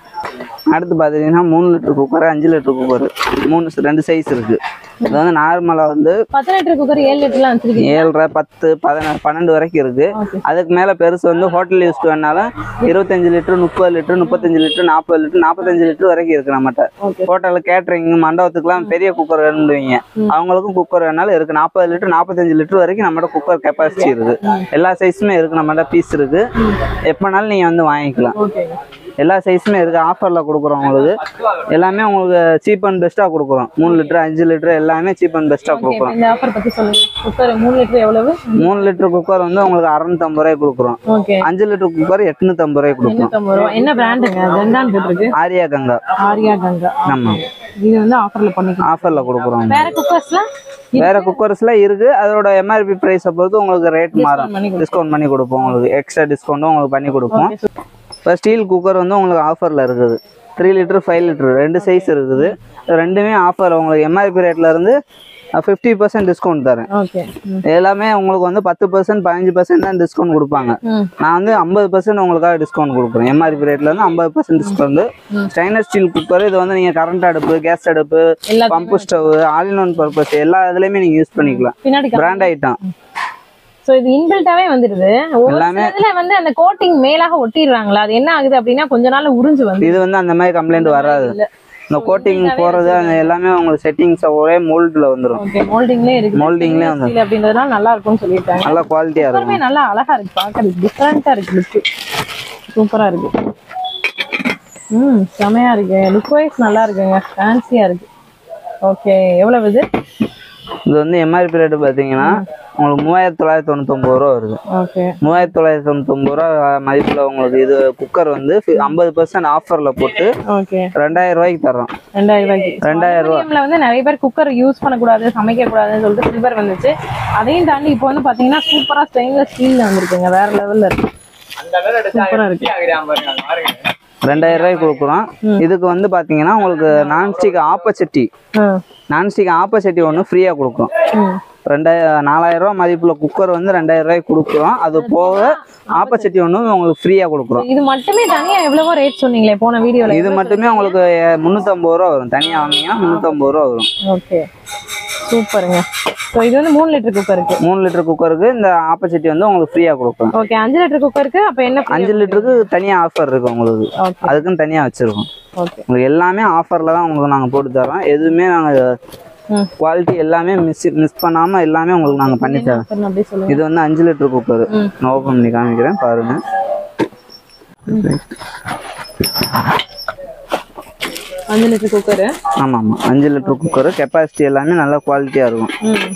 அடுத்து பார்த்தீங்கன்னா மூணு லிட்டர் குக்கர் அஞ்சு லிட்டர் குக்கர் மூணு ரெண்டு சைஸ் இருக்கு இது வந்து நார்மலாக வந்து பத்து லிட்டர் குக்கர் ஏழு லிட்டர்லாம் வச்சிருக்கீங்க ஏழரை பத்து பதினாறு பன்னெண்டு வரைக்கும் இருக்கு ஓகே அதுக்கு மேலே பெருசு வந்து ஹோட்டல் யூஸ் வேணாலும் இருபத்தஞ்சு லிட்டர் முப்பது லிட்டர் முப்பத்தஞ்சு லிட்டர் நாற்பது லிட்டர் நாற்பத்தஞ்சு லிட்டர் வரைக்கும் இருக்கு நம்மகிட்ட ஓகே ஹோட்டல் கேட்டரிங் மண்டபத்துக்குலாம் பெரிய குக்கர் வேணும்பீங்க அவங்களுக்கும் குக்கர் வேணாலும் இருக்கு நாற்பது லிட்டர் நாற்பத்தஞ்சு லிட்டர் வரைக்கும் நம்மகிட்ட குக்கர் கெப்பாசிட்டி இருக்கு எல்லா சைஸுமே இருக்கு நம்மகிட்ட பீஸ் இருக்கு எப்போனாலும் நீங்க வந்து வாங்கிக்கலாம் ஓகேங்க எல்லா சைஸுமே இருக்கு ஆஃபர்ல கொடுக்குறோம் உங்களுக்கு எல்லாமே உங்களுக்கு சீப் அண்ட் பெஸ்ட்டா கொடுக்குறோம் மூணு லிட்டர் அஞ்சு லிட்டர் எல்லாமே சீப் அண்ட் பெஸ்ட்டா ஓகே கொடுக்குறோம் இந்த ஆஃபர் பத்தி சொல்லுங்க குக்கர் மூணு லிட்டர் எவ்வளவு மூணு லிட்டர் குக்கர் வந்து உங்களுக்கு அறுநூத்தம்பது ரூபாய் கொடுக்குறோம் ஓகே அஞ்சு லிட்டர் குக்கர் எட்நூத்தம்பது ரூபாய் கொடுக்குறோம் எண்ணூத்தம்பது ரூபா என்ன பிராண்டுங்க கங்கான்னு போட்டிருக்கு ஆரியா கங்கா ஆரியா கங்கா ஆமா இது வந்து ஆஃபர்ல பண்ணிக்கலாம் ஆஃபர்ல கொடுக்குறோம் வேற குக்கர்ஸ்லாம் வேற குக்கர்ஸ்ல இருக்கு அதோட எம்ஆர்பி பிரைஸை பொறுத்து உங்களுக்கு ரேட் மாறும் பண்ணி கொடுப்போம். டிஸ்கவுண்ட் பண்ணி கொடுப்போம் உங்களுக்கு எக்ஸ்ட்ரா டிஸ்கவுண்ட்டும் உங்களுக்கு பண்ணி கொடுப்போம் இப்போ ஸ்டீல் குக்கர் வந்து உங்களுக்கு ஆஃபரில் இருக்குது த்ரீ லிட்டர் ஃபைவ் லிட்டர் ரெண்டு சைஸ் இருக்குது ரெண்டுமே ஆஃபர் உங்களுக்கு எம்ஆர்பி ரேட்ல இருந்து ஃபிஃப்டி பர்சன்ட் டிஸ்கவுண்ட் தரேன் ஓகே எல்லாமே உங்களுக்கு வந்து பத்து பர்சன்ட் பதினஞ்சு பர்சன்ட் தான் டிஸ்கவுண்ட் கொடுப்பாங்க ம் நான் வந்து ஐம்பது பர்சன்ட் உங்களுக்காக டிஸ்கவுண்ட் கொடுக்குறேன் எம்ஆர்பி ரேட்ல இருந்து ஐம்பது percent discount stainless steel cooker இது வந்து நீங்க கரண்ட் அடுப்பு கேஸ் அடுப்பு எல்லாத்துக்குமே pump stove all in one purpose எல்லா இதுலயுமே நீங்க யூஸ் பண்ணிக்கலாம் பின்னாடி பிராண்ட் ஐட்டம் சோ இது இன்பில்ட்டாவே வந்துருது ஒரு எல்லாமே- சிலதுல வந்து அந்த கோட்டிங் மேலாக ஒட்டிடுறாங்களா அது என்ன ஆகுது அப்படின்னா கொஞ்ச நாள்ல உறிஞ்சு வந்து இது வந்து அந்த மாதிரி கம்ப்ளைண்ட் வராது இல்ல. இந்த கோட்டிங் போறது அந்த எல்லாமே உங்களுக்கு செட்டிங்ஸ் ஒரே மோல்ட்ல வந்துடும் ஓகே மோல்டிங்லயே இருக்கு Moldingலயே வந்து- ஸ்டீல் அப்படின்றதுனால நல்லா இருக்கும்னு சொல்லியிருக்காங்க நல்ல குவாலிட்டியா இருக்கும் எல்லாமே நல்லா அழகா இருக்கு பாக்குறது டிஃப்ரெண்டா இருக்கு லுக் சூப்பரா இருக்கு ம் செமையா இருக்கு லுக் வைஸ் நல்லா இருக்குங்க ஃபேன்சியா இருக்கு ஓகே எவ்வளவு இது இது வந்து எம்ஆர்பி ரேட் பாத்தீங்கன்னா உங்களுக்கு மூவாயிரத்தி தொள்ளாயிரத்தி தொண்ணூத்தொம்பது ரூபா வருது ஓகே மூவாயிரத்தி தொள்ளாயிரத்தி தொண்ணூத்தொம்பது ரூபா மதிப்புல உங்களுக்கு இது குக்கர் வந்து ஐம்பது பர்சன்ட் ஆஃபர்ல போட்டு ஓகே ரெண்டாயிரம் ரூபாய்க்கு தர்றோம் ரெண்டாயிரம் ரூபாய்க்கு ரெண்டாயிரம் ரூபாய். அலுமினியம்ல வந்து நிறைய பேர் குக்கர் யூஸ் பண்ணக்கூடாது சமைக்க கூடாதுன்னு சொல்லிட்டு சில்வர் வந்துச்சு அதையும் தாண்டி இப்போ வந்து பாத்தீங்கன்னா சூப்பரா ஸ்டெயின்லெஸ் ஸ்டீல்ல வந்திருக்குங்க வேற லெவல்ல இருக்கு சூப்பரா இருக்கு ரெண்டாயிரம் ரூபாய்க்கு கொடுக்குறோம் இதுக்கு வந்து பாத்தீங்கன்னா உங்களுக்கு நான்ஸ்டிக் ஆப்பச்சட்டி ஆ. நான்ஸ்டிக் ஆப்பச்சட்டி ஒன்று ஃப்ரீயா கொடுக்குறோம் ம். ரெண்டாயிரம் நாலாயிரம் ரூபாய் மதிப்புள்ள குக்கர் வந்து ரெண்டாயிரம் ரூபாய்க்கு கொடுக்குறோம் அது போக ஆப்பச்சட்டி ஒன்று உங்களுக்கு ஃப்ரீயா கொடுக்குறோம் இது மட்டுமே தனியா எவ்வளவோ ரேட் சொன்னீங்களே போன வீடியோல இது மட்டுமே உங்களுக்கு முந்நூற்றம்பது ரூபா வரும் தனியாக வாங்கினீங்கன்னா முந்நூற்றம்பது ரூபா வரும் ஓகே சூப்பருங்க ஸோ இது வந்து மூணு லிட்டர் குக்கருக்கு மூணு லிட்டர் குக்கருக்கு இந்த ஆப்பச்சட்டி வந்து உங்களுக்கு ஃப்ரீயாக கொடுக்குறோம் ஓகே அஞ்சு லிட்டர் குக்கருக்கு அப்ப என்ன அஞ்சு லிட்டருக்கு தனியாக ஆஃபர் இருக்கு உங்களுக்கு ஓகே அதுக்குன்னு தனியாக வச்சுருக்கோம் ஓகே உங்களுக்கு எல்லாமே ஆஃபரில் தான் உங்களுக்கு நாங்கள் போட்டு தரோம் எதுவுமே நாங்கள் ம். குவாலிட்டி எல்லாமே மிஸ் மிஸ் பண்ணாமல் எல்லாமே உங்களுக்கு நாங்கள் பண்ணி தரோம் அப்படி சொல்லுங்க இது வந்து அஞ்சு லிட்டர் குக்கர் நான் ஓப்பன் பண்ணி காமிக்கிறேன் பாருங்க அஞ்சு லிட்டர் குக்கரு ஆமாம் ஆமாம் அஞ்சு லிட்டர் குக்கர் கெப்பாசிட்டி எல்லாமே நல்ல குவாலிட்டியாக இருக்கும் ம்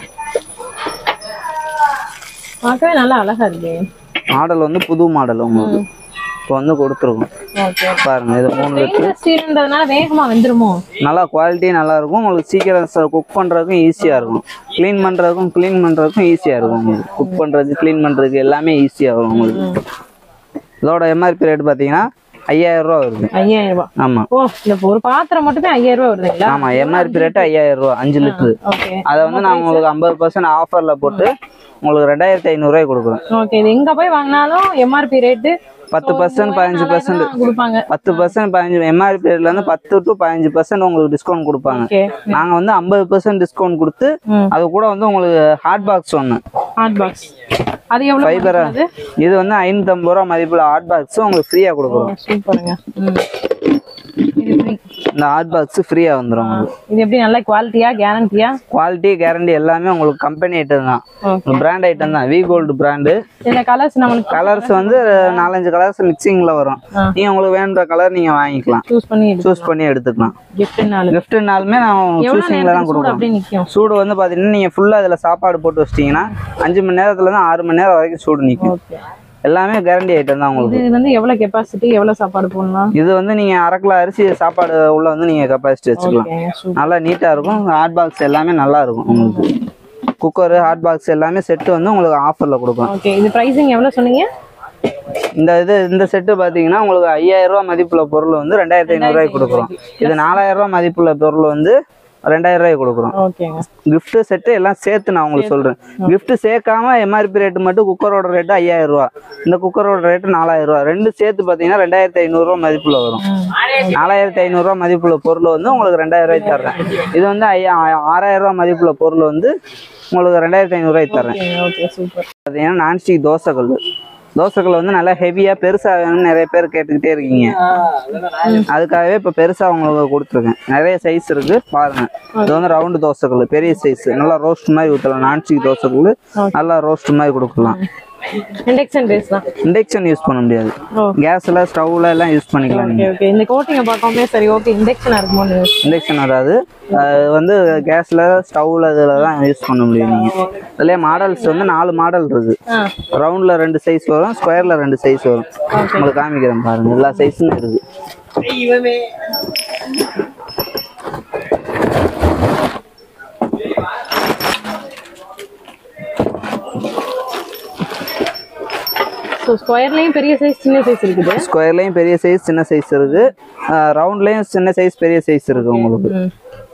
பார்க்கவே நல்லா அழகா இருக்கு மாடல் வந்து புது மாடல் உங்களுக்கு இப்போ வந்து கொடுத்துருக்கோம் ஓகே பாருங்க இது மூணு லிட்டர் ஸ்டெயின்லெஸ் ஸ்டீல்ன்றதுனால வேகமா வெந்துருமோ நல்லா குவாலிட்டி நல்லா இருக்கும் உங்களுக்கு சீக்கிரம் குக் பண்ணுறதுக்கும் ஈஸியாக இருக்கும் க்ளீன் பண்ணுறதுக்கும் க்ளீன் பண்ணுறதுக்கும் ஈஸியாக இருக்கும் உங்களுக்கு குக் பண்ணுறது க்ளீன் பண்ணுறதுக்கு எல்லாமே ஈஸியாக வரும் உங்களுக்கு இதோட எம்ஆர்பி ரேட் பார்த்தீங்கன்னா ஐயாயிரம் ரூபா வருது ஐயாயிரம் ரூபாய் ஆமாம் ஓ இந்த ஒரு பாத்திரம் மட்டுமே ஐயாயிரம் ரூபாய் வருதுங்களா ஆமாம் எம்ஆர்பி ரேட்டு ஐயாயிரம் ரூபா அஞ்சு லிட்டரு ஓகே அதை வந்து நான் உங்களுக்கு ஐம்பது பர்சன்ட் ஆஃபரில் போட்டு உங்களுக்கு ரெண்டாயிரத்தி ஐநூறுரூவாய்க்கு கொடுக்குறேன் ஓகே இது எங்க போய் வாங்கினாலும் எம்ஆர்பி ரேட்டு பத்து பர்சன்ட் பதினஞ்சு பர்சன்ட் கொடுப்பாங்க பத்து பர்சன்ட் பதினஞ்சு எம்ஆர்பி ரேட்ல இருந்து பத்து டு பதினஞ்சு பர்சன்ட் உங்களுக்கு டிஸ்கவுண்ட் கொடுப்பாங்க ஓகே நாங்க வந்து ஐம்பது பர்சன்ட் டிஸ்கவுண்ட் கொடுத்து ம். அது கூட வந்து உங்களுக்கு ஹாட் பாக்ஸ் ஒன்று ஹாட் பாக்ஸ் அது எவ்வளவு ஃபைபர் அது இது வந்து ஐநூத்தம்பது ரூபா மதிப்புள்ள ஹாட் பாக்ஸ் உங்களுக்கு ஃப்ரீயா கொடுக்குறோம் சூப்பருங்க ம் இது free. இந்த ஹாட் பாக்ஸ் ஃப்ரீயா வந்துடும் உங்களுக்கு இது எப்படி நல்ல குவாலிட்டியா கேரண்டியா குவாலிட்டி கேரண்டி எல்லாமே உங்களுக்கு கம்பெனி ஐட்டம் தான் ஓகே பிராண்ட் ஐட்டம் தான் வி கோல்டு பிராண்டு இந்த கலர்ஸ் நம்மளுக்கு கலர்ஸ் வந்து நாலஞ்சு கலர்ஸ் மிக்சிங்ல வரும் ஆ. நீங்க உங்களுக்கு வேணுன்ற கலர் நீங்க வாங்கிக்கலாம் சூஸ் பண்ணி எடுத்து சூஸ் பண்ணி எடுத்துக்கலாம் கிஃப்ட்னால கிஃப்ட்னாலுமே நான் எவ்வளவு சூஸிங்ல தான் நேரத்துக்கு சூடு கொடுக்குறோம் அப்படியே நிக்கும் சூடு வந்து பாத்தீங்கன்னா நீங்க ஃபுல்லா இதுல சாப்பாடு போட்டு வச்சிட்டீங்கன்னா அஞ்சு மணி நேரத்துல இருந்து ஆறு மணி நேரம் வரைக்கும் சூடு நிக்கும் ஓகே எல்லாமே கேரண்டி ஐட்டம் தான் உங்களுக்கு இது வந்து எவ்வளவு கெப்பாசிட்டி எவ்வளவு சாப்பாடு போடலாம் இது வந்து நீங்க அரை கிலோ அரிசி சாப்பாடு உள்ள வந்து நீங்க கெப்பாசிட்டி வச்சுக்கலாம் ஓகே சூப்பர் நல்லா நீட்டா இருக்கும் ஹாட் பாக்ஸ் எல்லாமே நல்லா இருக்கும் உங்களுக்கு குக்கர் ஹாட் பாக்ஸ் எல்லாமே செட்டு வந்து உங்களுக்கு ஆஃபர்ல கொடுக்கும் ஓகே இது பிரைசிங் எவ்வளவு சொன்னீங்க இந்த இது இந்த செட்டு பாத்தீங்கன்னா உங்களுக்கு ஐயாயிரம் ரூபாய் மதிப்புள்ள பொருள் வந்து ரெண்டாயிரத்தி ஐநூறு ரூபாய்க்கு கொடுக்குறோம் இது நாலாயிரம் ரூபாய் மதிப்புள்ள பொருள் வந்து ரெண்டாயிரம் ரூபாய்க்கு கொடுக்குறோம் ஓகேங்க gift செட்டு எல்லாம் சேர்த்து நான் உங்களுக்கு சொல்றேன் gift சேர்க்காம எம்ஆர்பி ரேட்டு மட்டும் குக்கரோட ரேட்டு ஐயாயிரம் ரூபா இந்த குக்கரோட ரேட்டு நாலாயிரம் ரூபா ரெண்டு சேர்த்து பாத்தீங்கன்னா ரெண்டாயிரத்தி ஐநூறு ரூபா மதிப்புல வரும் நாலாயிரத்தி ஐநூறு ரூபா மதிப்புள்ள பொருள் வந்து உங்களுக்கு ரெண்டாயிரம் ரூபாய்க்கு தர்றேன் இது வந்து ஐயா ஆறாயிரம் ரூபா மதிப்புள்ள பொருள் வந்து உங்களுக்கு ரெண்டாயிரத்தி ஐநூறு ரூபாய்க்கு தர்றேன் ஓகே சூப்பர் பாத்தீங்கன்னா நான்ஸ்டிக் தோசைக்கல் தோசைக்கல் வந்து நல்லா ஹெவியா பெருசா வேணும்னு நிறைய பேர் கேட்டுக்கிட்டே இருக்கீங்க அதுக்காகவே இப்ப பெருசா உங்களுக்கு கொடுத்துருக்கேன் நிறைய சைஸ் இருக்கு பாருங்க இது வந்து ரவுண்டு தோசைக்கல் பெரிய சைஸ் நல்லா ரோஸ்ட் மாதிரி ஊற்றலாம் நான்ஸ்டிக் தோசைக்கல் நல்லா ரோஸ்ட் மாதிரி கொடுக்கலாம் இண்டக்ஷன் பேஸ் தான் இண்டக்ஷன் யூஸ் பண்ண முடியாது ஓ கேஸ்ல ஸ்டவ்ல எல்லாம் யூஸ் பண்ணிக்கலாம் நீங்க ஓகே ஓகே இந்த கோட்டிங்க பார்க்கவே சரி ஓகே இண்டக்ஷனா இருக்குமோ இண்டக்ஷன் வராது அது வந்து கேஸ்ல ஸ்டவ்ல இதுல தான் யூஸ் பண்ண முடியும் நீங்க இதுலயே மாடல்ஸ் வந்து நாலு மாடல் இருக்கு ஆ ரவுண்ட்ல ரெண்டு சைஸ் வரும் ஸ்கொயர்ல ரெண்டு சைஸ் வரும் உங்களுக்கு காமிக்கிறேன் பாருங்க எல்லா சைஸும் இருக்கு ஸோ ஸ்கொயர்லயும் பெரிய சைஸ் சின்ன சைஸ் இருக்குது ஸ்கொயர்லயும் பெரிய சைஸ் சின்ன சைஸ் இருக்கு ரவுண்ட்லயும் சின்ன சைஸ் பெரிய சைஸ் இருக்கு உங்களுக்கு ம்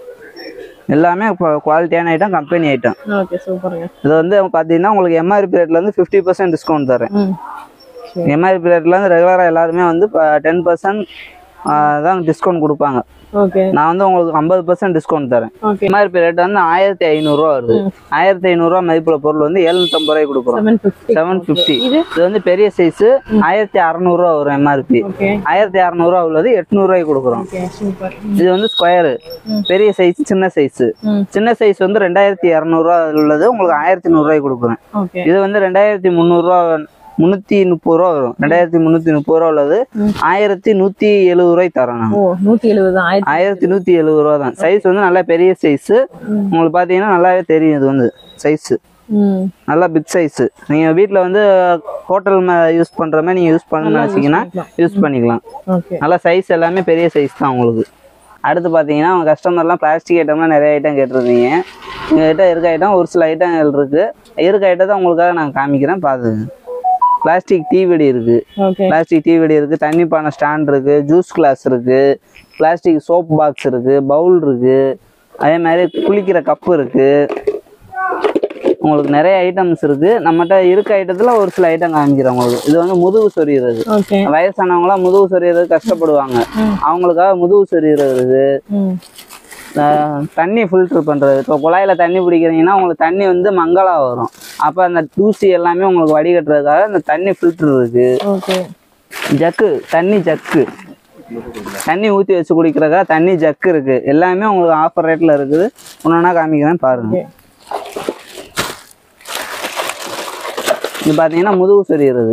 எல்லாமே குவாலிட்டியான ஐட்டம் கம்பெனி ஐட்டம் ஓகே சூப்பருங்க இது வந்து பாத்தீங்கன்னா உங்களுக்கு எம்ஆர்பி ரேட்ல இருந்து ஃபிஃப்டி பர்சன்ட் டிஸ்கவுண்ட் தரேன் ம் எம்ஆர்பி ரேட்ல இருந்து ரெகுலரா எல்லாருமே வந்து டென் பர்சன்ட் தான் டிஸ்கவுண்ட் கொடுப்பாங்க ஓகே நான் வந்து உங்களுக்கு ஐம்பது பர்சன்ட் டிஸ்கவுண்ட் தரேன் ஓகே எம்ஆர்பி ரேட் வந்து ஆயிரத்தி ஐநூறுரூவா வருது ஆயிரத்தி ஐநூறுரூவா மதிப்புள்ள பொருள் வந்து எழுநூத்தம்பது ரூபாய்க்கு கொடுக்குறோம் செவன் ஃபிஃப்டி செவன் ஃபிஃப்டி இது? இது வந்து பெரிய சைஸ் ஆயிரத்தி அறநூறுவா வரும் எம்ஆர்பி ஓகே ஆயிரத்தி அறநூறுவா உள்ளது எட்நூறுவாய்க்கு கொடுக்குறோம் ஓகே சூப்பர் இது வந்து ஸ்கொயரு பெரிய சைஸ் சின்ன சைஸ் ம். சின்ன சைஸ் வந்து ரெண்டாயிரத்தி இரநூறுவா உள்ளது உங்களுக்கு ஆயிரத்தி நூறுரூவாய்க்கு கொடுக்குறேன் ஓகே இது வந்து ரெண்டாயிரத்தி முந்நூறுரூவா முந்நூற்றி முப்பது ரூபா வரும் ரெண்டாயிரத்தி முந்நூற்றி முப்பது ரூபா உள்ளது ஆயிரத்தி நூற்றி எழுபது ரூபாய்க்கு தரேன் நான் ஓ நூத்தி எழுபது தான் ஆயிரத்தி ஆயிரத்தி நூற்றி எழுபது ரூபா தான் சைஸ் வந்து நல்லா பெரிய சைஸ் உங்களுக்கு பார்த்தீங்கன்னா நல்லாவே தெரியும் இது வந்து சைஸ் ம் நல்லா பிக் சைஸ் நீங்கள் வீட்டில் வந்து ஹோட்டல் யூஸ் பண்ணுற மாதிரி நீங்கள் யூஸ் பண்ணணும்னு நினச்சிங்கன்னா யூஸ் பண்ணிக்கலாம் ஓகே நல்லா சைஸ் எல்லாமே பெரிய சைஸ் தான் உங்களுக்கு அடுத்து பார்த்தீங்கன்னா அவங்க கஸ்டமர்லாம் பிளாஸ்டிக் ஐட்டம்லாம் நிறைய ஐட்டம் கேட்டிருந்தீங்க எங்ககிட்ட இருக்க ஐட்டம் ஒரு சில ஐட்டங்கள் இருக்குது இருக்க ஐட்டத்தை உங்களுக்காக நான் காமிக்கிறேன் பார்த்துங்க பிளாஸ்டிக் டீவெடி இருக்குது ஓகே பிளாஸ்டிக் டீவெடி இருக்குது தண்ணி பானை ஸ்டாண்ட் இருக்குது ஜூஸ் கிளாஸ் இருக்குது பிளாஸ்டிக் சோப் பாக்ஸ் இருக்குது பவுல் இருக்குது அதே மாதிரி குளிக்கிற கப்பு இருக்குது உங்களுக்கு நிறைய ஐட்டம்ஸ் இருக்குது நம்மகிட்ட இருக்க ஐட்டத்தில் ஒரு சில ஐட்டம் காமிக்கிறேன் உங்களுக்கு இது வந்து முதுகு சொறிகிறது ஓகே வயசானவங்களாம் முதுகு சொறியறது கஷ்டப்படுவாங்க அவங்களுக்காக முதுகு சொறிகிறது ம் அஹ் தண்ணி ஃபில்டர் பண்றது இப்போ குழாயில தண்ணி பிடிக்கிறீங்கன்னா உங்களுக்கு தண்ணி வந்து மங்களா வரும் அப்போ அந்த தூசி எல்லாமே உங்களுக்கு வடிகட்டுறதுக்காக அந்த தண்ணி ஃபில்டர் இருக்கு ஓகே ஜக்கு தண்ணி ஜக்கு தண்ணி ஊற்றி வச்சு குடிக்கிறதுக்காக தண்ணி ஜக்கு இருக்கு எல்லாமே உங்களுக்கு ஆஃபர் ரேட்ல இருக்குது ஒன்றா காமிக்கிறேன் பாருங்க ஓகே இது பார்த்தீங்கன்னா முதுகு சொறிகிறது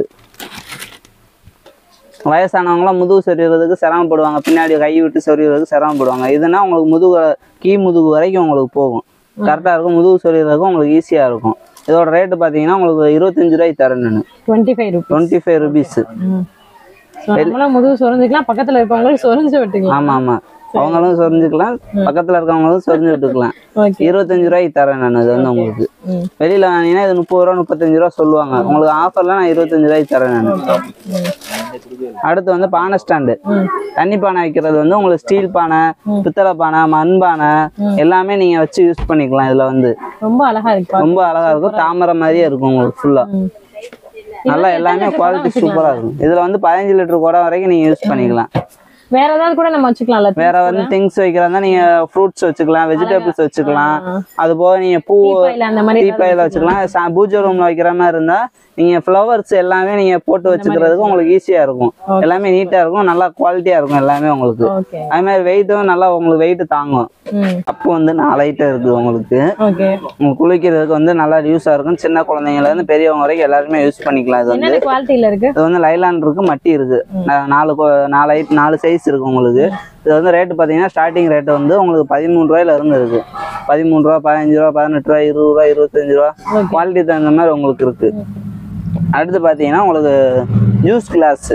வயசானவங்களாம் முதுகு சொறிகிறதுக்கு சிரமப்படுவாங்க பின்னாடி கை விட்டு சொறிகிறதுக்கு சிரமப்படுவாங்க இதுனா உங்களுக்கு முதுகு கீ முதுகு வரைக்கும் உங்களுக்கு போகும் கரெக்டாக இருக்கும் முதுகு சொறிகிறதுக்கும் உங்களுக்கு ஈஸியாக இருக்கும் இதோட ரேட்டு பார்த்தீங்கன்னா உங்களுக்கு இருபத்தஞ்சு ரூபாய்க்கு தரேன் நான் twenty five rupees twenty five rupees ம் ஸோ நம்மளாம் முதுகு சொரிஞ்சுக்கலாம் பக்கத்துல இருக்கவங்களுக்கு சொரிஞ்சு விட்டுக்கலாம் ஆமாம் ஆமாம் அவங்களும் சொரிஞ்சுக்கலாம் பக்கத்துல இருக்கவங்களும் சொரிஞ்சு விட்டுக்கலாம் ஓகே இருபத்தஞ்சு ரூபாய்க்கு தரேன் நான் இது வந்து உங்களுக்கு ம். வெளியில வாங்கினீங்கன்னா இது முப்பது ரூபா முப்பத்தஞ்சு ரூபா சொல்லுவாங்க உங்களுக்கு ஆஃபர்ல நான் இருபத்தஞ்சு ரூபாய்க்கு தரேன் நான் அடுத்து வந்து பானை ஸ்டாண்டு தண்ணி பானை வைக்கிறது வந்து உங்களுக்கு ஸ்டீல் பானை பித்தளை பானை மண் பானை எல்லாமே நீங்க வச்சு யூஸ் பண்ணிக்கலாம் இதுல வந்து ரொம்ப அழகா இருக்கு பாக்க. ரொம்ப அழகா இருக்கும் தாமரை மாதிரியே இருக்கும் உங்களுக்கு ஃபுல்லா ம். நல்லா எல்லாமே குவாலிட்டி சூப்பரா இருக்கும் இதுல வந்து பதினஞ்சு லிட்டர் குடம் வரைக்கும் நீங்க யூஸ் பண்ணிக்கலாம் வேற ஏதாவது கூட நம்ம வச்சுக்கலாம்ல வேற வந்து திங்ஸ் வைக்கிறதா நீங்க ஃப்ரூட்ஸ் வச்சுக்கலாம் வெஜிடபிள்ஸ் வச்சுக்கலாம் அது போக நீங்க பூ டீப்பாயில அந்த மாதிரி டீப்பாயில வச்சுக்கலாம் சா- பூஜை ரூம்ல வைக்கிற மாதிரி இருந்தா நீங்க ஃப்ளவர்ஸ் எல்லாமே நீங்க போட்டு வச்சுக்கிறதுக்கு உங்களுக்கு ஈஸியா இருக்கும் எல்லாமே நீட்டா இருக்கும் நல்லா குவாலிட்டியா இருக்கும் எல்லாமே உங்களுக்கு ஓகே அது மாதிரி வெயிட்டும் நல்லா உங்களுக்கு வெயிட் தாங்கும் ம் கப்பு வந்து நாலு ஐட்டம் இருக்கு உங்களுக்கு ஓகே உங்களுக்கு குளிக்கிறதுக்கு வந்து நல்லா யூஸா இருக்கும் சின்ன குழந்தைங்கல இருந்து பெரியவங்க வரைக்கும் எல்லாருமே யூஸ் பண்ணிக்கலாம் இது வந்து என்னென்ன குவாலிட்டியில இருக்கு இது வந்து லைலான் இருக்கு மட்டி இருக்கு நா- நாலு கொ- நாலு ஐட் நாலு சைஸ் இருக்கு உங்களுக்கு இது வந்து ரேட்டு பார்த்தீங்கன்னா ஸ்டார்டிங் ரேட் வந்து உங்களுக்கு பதிமூணு ரூபாயில இருந்து இருக்கு பதிமூணு ரூபா பதினஞ்சு ரூபா பதினெட்டு ரூபா இருபது ரூபா இருபத்தஞ்சு ரூபா குவாலிட்டி தகுந்த மாதிரி உங்களுக்கு இருக்கு அடுத்து பார்த்தீங்கன்னா உங்களுக்கு ஜூஸ் கிளாஸ்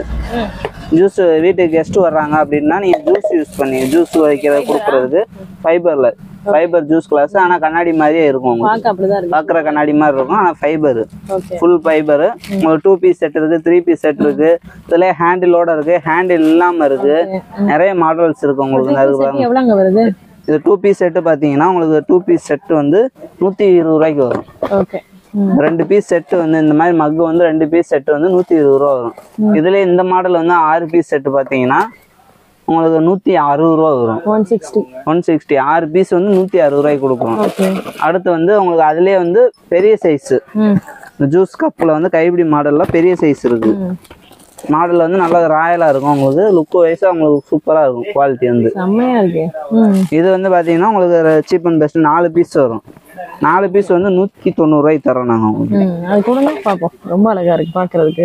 ஜூஸ் வீட்டுக்கு கெஸ்ட் வர்றாங்க அப்படின்னா நீங்க ஜூஸ் யூஸ் பண்ணி ஜூஸ் வைக்கிற கொடுக்கறதுக்கு ஃபைபர்ல ஃபைபர் ஜூஸ் கிளாஸ் ஆனா கண்ணாடி மாதிரியே இருக்கும் உங்களுக்கு பார்க்க அப்படிதான் இருக்கு பார்க்குற கண்ணாடி மாதிரி இருக்கும் ஆனா ஃபைபர் ஓகே ஃபுல் ஃபைபர் உங்களுக்கு டூ பீஸ் செட் இருக்கு த்ரீ பீஸ் செட் இருக்கு இதுல ஹேண்டிலோட இருக்கு ஹேண்டில் இல்லாம இருக்கு நிறைய மாடல்ஸ் இருக்கு உங்களுக்கு இந்த இருக்கு பாருங்க. எவ்வளவுங்க வருது இது டூ பீஸ் செட்டு பாத்தீங்கன்னா உங்களுக்கு டூ பீஸ் செட் வந்து நூத்தி இருபது ரூபாய்க்கு வரும் ஓகே ம் ரெண்டு பீஸ் செட் வந்து இந்த மாதிரி மக்கு வந்து ரெண்டு பீஸ் செட் வந்து நூத்தி இருபது ரூபா வரும் இதுல இந்த மாடல் வந்து ஆறு பீஸ் செட் பாத்தீங்கன்னா உங்களுக்கு நூத்தி அறுபது ரூபா வரும் ஒன் சிக்ஸ்டி ஒன் சிக்ஸ்டி ஆறு பீஸ் வந்து நூத்தி அறுபது ரூபாய்க்கு கொடுக்குறோம் ஓகே அடுத்து வந்து உங்களுக்கு அதுலயே வந்து பெரிய சைஸ் ம் இந்த ஜூஸ் கப்பில் வந்து கைப்பிடி மாடல்ல பெரிய சைஸ் இருக்கு ம். மாடல் வந்து நல்லா ராயலா இருக்கும் உங்களுக்கு லுக் வைஸா உங்களுக்கு சூப்பரா இருக்கும் குவாலிட்டி வந்து செம்மையா இருக்கு ம் இது வந்து பாத்தீங்கன்னா உங்களுக்கு சீப் அண்ட் பெஸ்ட் நாலு பீஸ் வரும் நாலு பீஸ் வந்து நூத்தி தொண்ணூறு ரூபாய்க்கு தரோம் நாங்க உங்களுக்கு ம் அது கொடுங்க பார்ப்போம் ரொம்ப அழகா இருக்கு பார்க்கிறதுக்கு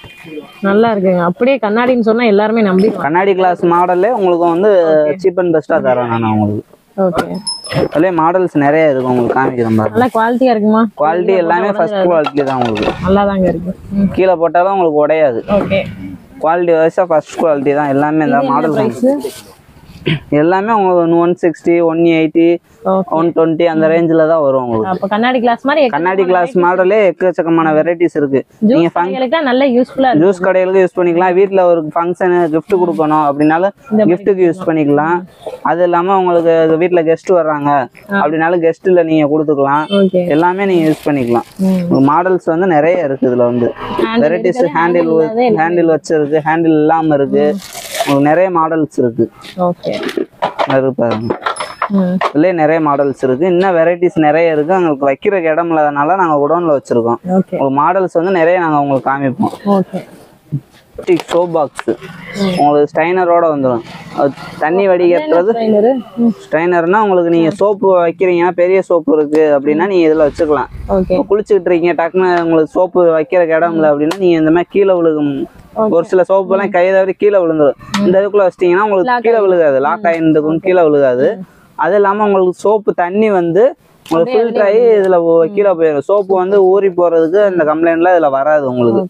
நல்லா இருக்குங்க அப்படியே கண்ணாடின்னு சொன்னா எல்லாருமே நம்பிடுவாங்க கண்ணாடி கிளாஸ் மாடல்லே உங்களுக்கு வந்து சீப் அண்ட் பெஸ்டா தரோம் நான் உங்களுக்கு ஓகே அதுலேயே மாடல்ஸ் நிறைய இருக்கு உங்களுக்கு காமிக்கிறேன் பாருங்க நல்லா குவாலிட்டியா இருக்குமா குவாலிட்டி எல்லாமே ஃபர்ஸ்ட் குவாலிட்டி தான் உங்களுக்கு நல்லா தாங்க இருக்கு ம் கீழே போட்டாலும் உங்களுக்கு உடையாது ஓகே குவாலிட்டி வைஸா ஃபர்ஸ்ட் குவாலிட்டி தான் எல்லாமே இந்த மாடல் பிரைஸ் எல்லாமே உங்களுக்கு one sixty one eighty okay one twenty அந்த ரேஞ்சில் தான் வரும் உங்களுக்கு அப்ப கண்ணாடி கிளாஸ் மாதிரி கண்ணாடி கிளாஸ் மாடலே எக்கச்சக்கமான வெரைட்டிஸ் இருக்கு நீங்க ஜூஸ் கடைகளுக்கு தான் நல்ல யூஸ்ஃபுல்லா இருக்கு ஜூஸ் கடைகளுக்கு யூஸ் பண்ணிக்கலாம் வீட்ல ஒரு ஃபங்க்ஷனு gift கொடுக்கணும் அப்படின்னாலும் கிஃப்ட்டுக்கு யூஸ் பண்ணிக்கலாம் அது இல்லாம உங்களுக்கு வீட்ல கெஸ்ட் வர்றாங்க அப்படின்னாலும் கெஸ்ட்ல நீங்க கொடுத்துக்கலாம் ஓகே எல்லாமே நீங்க யூஸ் பண்ணிக்கலாம் மாடல்ஸ் வந்து நிறைய இருக்கு இதுல வந்து Handle வெரைட்டிஸ் இருக்குது, ஹேண்டில் handle இல்லாத ஹேண்டில் வச்சிருக்கு ஹேண்டில் இல்லாம இருக்கு உங்களுக்கு நிறைய மாடல்ஸ் இருக்கு ஓகே அது பாருங்க ம் இதுலயே நிறைய மாடல்ஸ் இருக்கு இன்னும் வெரைட்டிஸ் நிறைய இருக்கு உங்களுக்கு வைக்கிறதுக்கு இடம் இல்லாதனால நாங்க குடோன்ல வச்சிருக்கோம் ஓகே உங்களுக்கு மாடல்ஸ் வந்து நிறைய நாங்க உங்களுக்கு காமிப்போம் ஓகே சோப் பாக்ஸ் உங்களுக்கு ஸ்டைனரோட வந்துடும் அது தண்ணி வடிகட்டுறது ட்ரைனரு ஸ்ட்ரைனர்னா உங்களுக்கு நீங்க சோப்பு வைக்கிறீங்கன்னா பெரிய சோப்பு இருக்கு அப்படின்னா நீங்க இதுல வச்சுக்கலாம் ஓகே இப்போ குளிச்சுக்கிட்டு இருக்கீங்க டக்குன்னு உங்களுக்கு சோப்பு வைக்கிற இடம் இல்லை அப்படின்னா நீங்க இந்த மாதிரி கீழே விழுகும் ஒரு சில சோப்பு எல்லாம் கை தவறி கீழே விழுந்துரும் இந்த இதுக்குள்ள வச்சிட்டீங்கன்னா உங்களுக்கு கீழே விழுகாது லாக் ஆயிருக்கும் கீழே விழுகாது அது இல்லாம உங்களுக்கு சோப்பு தண்ணி வந்து உங்களுக்கு ஃபில்டர் ஆகி இதுல ஒ- கீழே போயிடும் சோப்பு வந்து ஊறி போறதுக்கு இந்த கம்ப்ளைண்ட்லாம் இதுல வராது உங்களுக்கு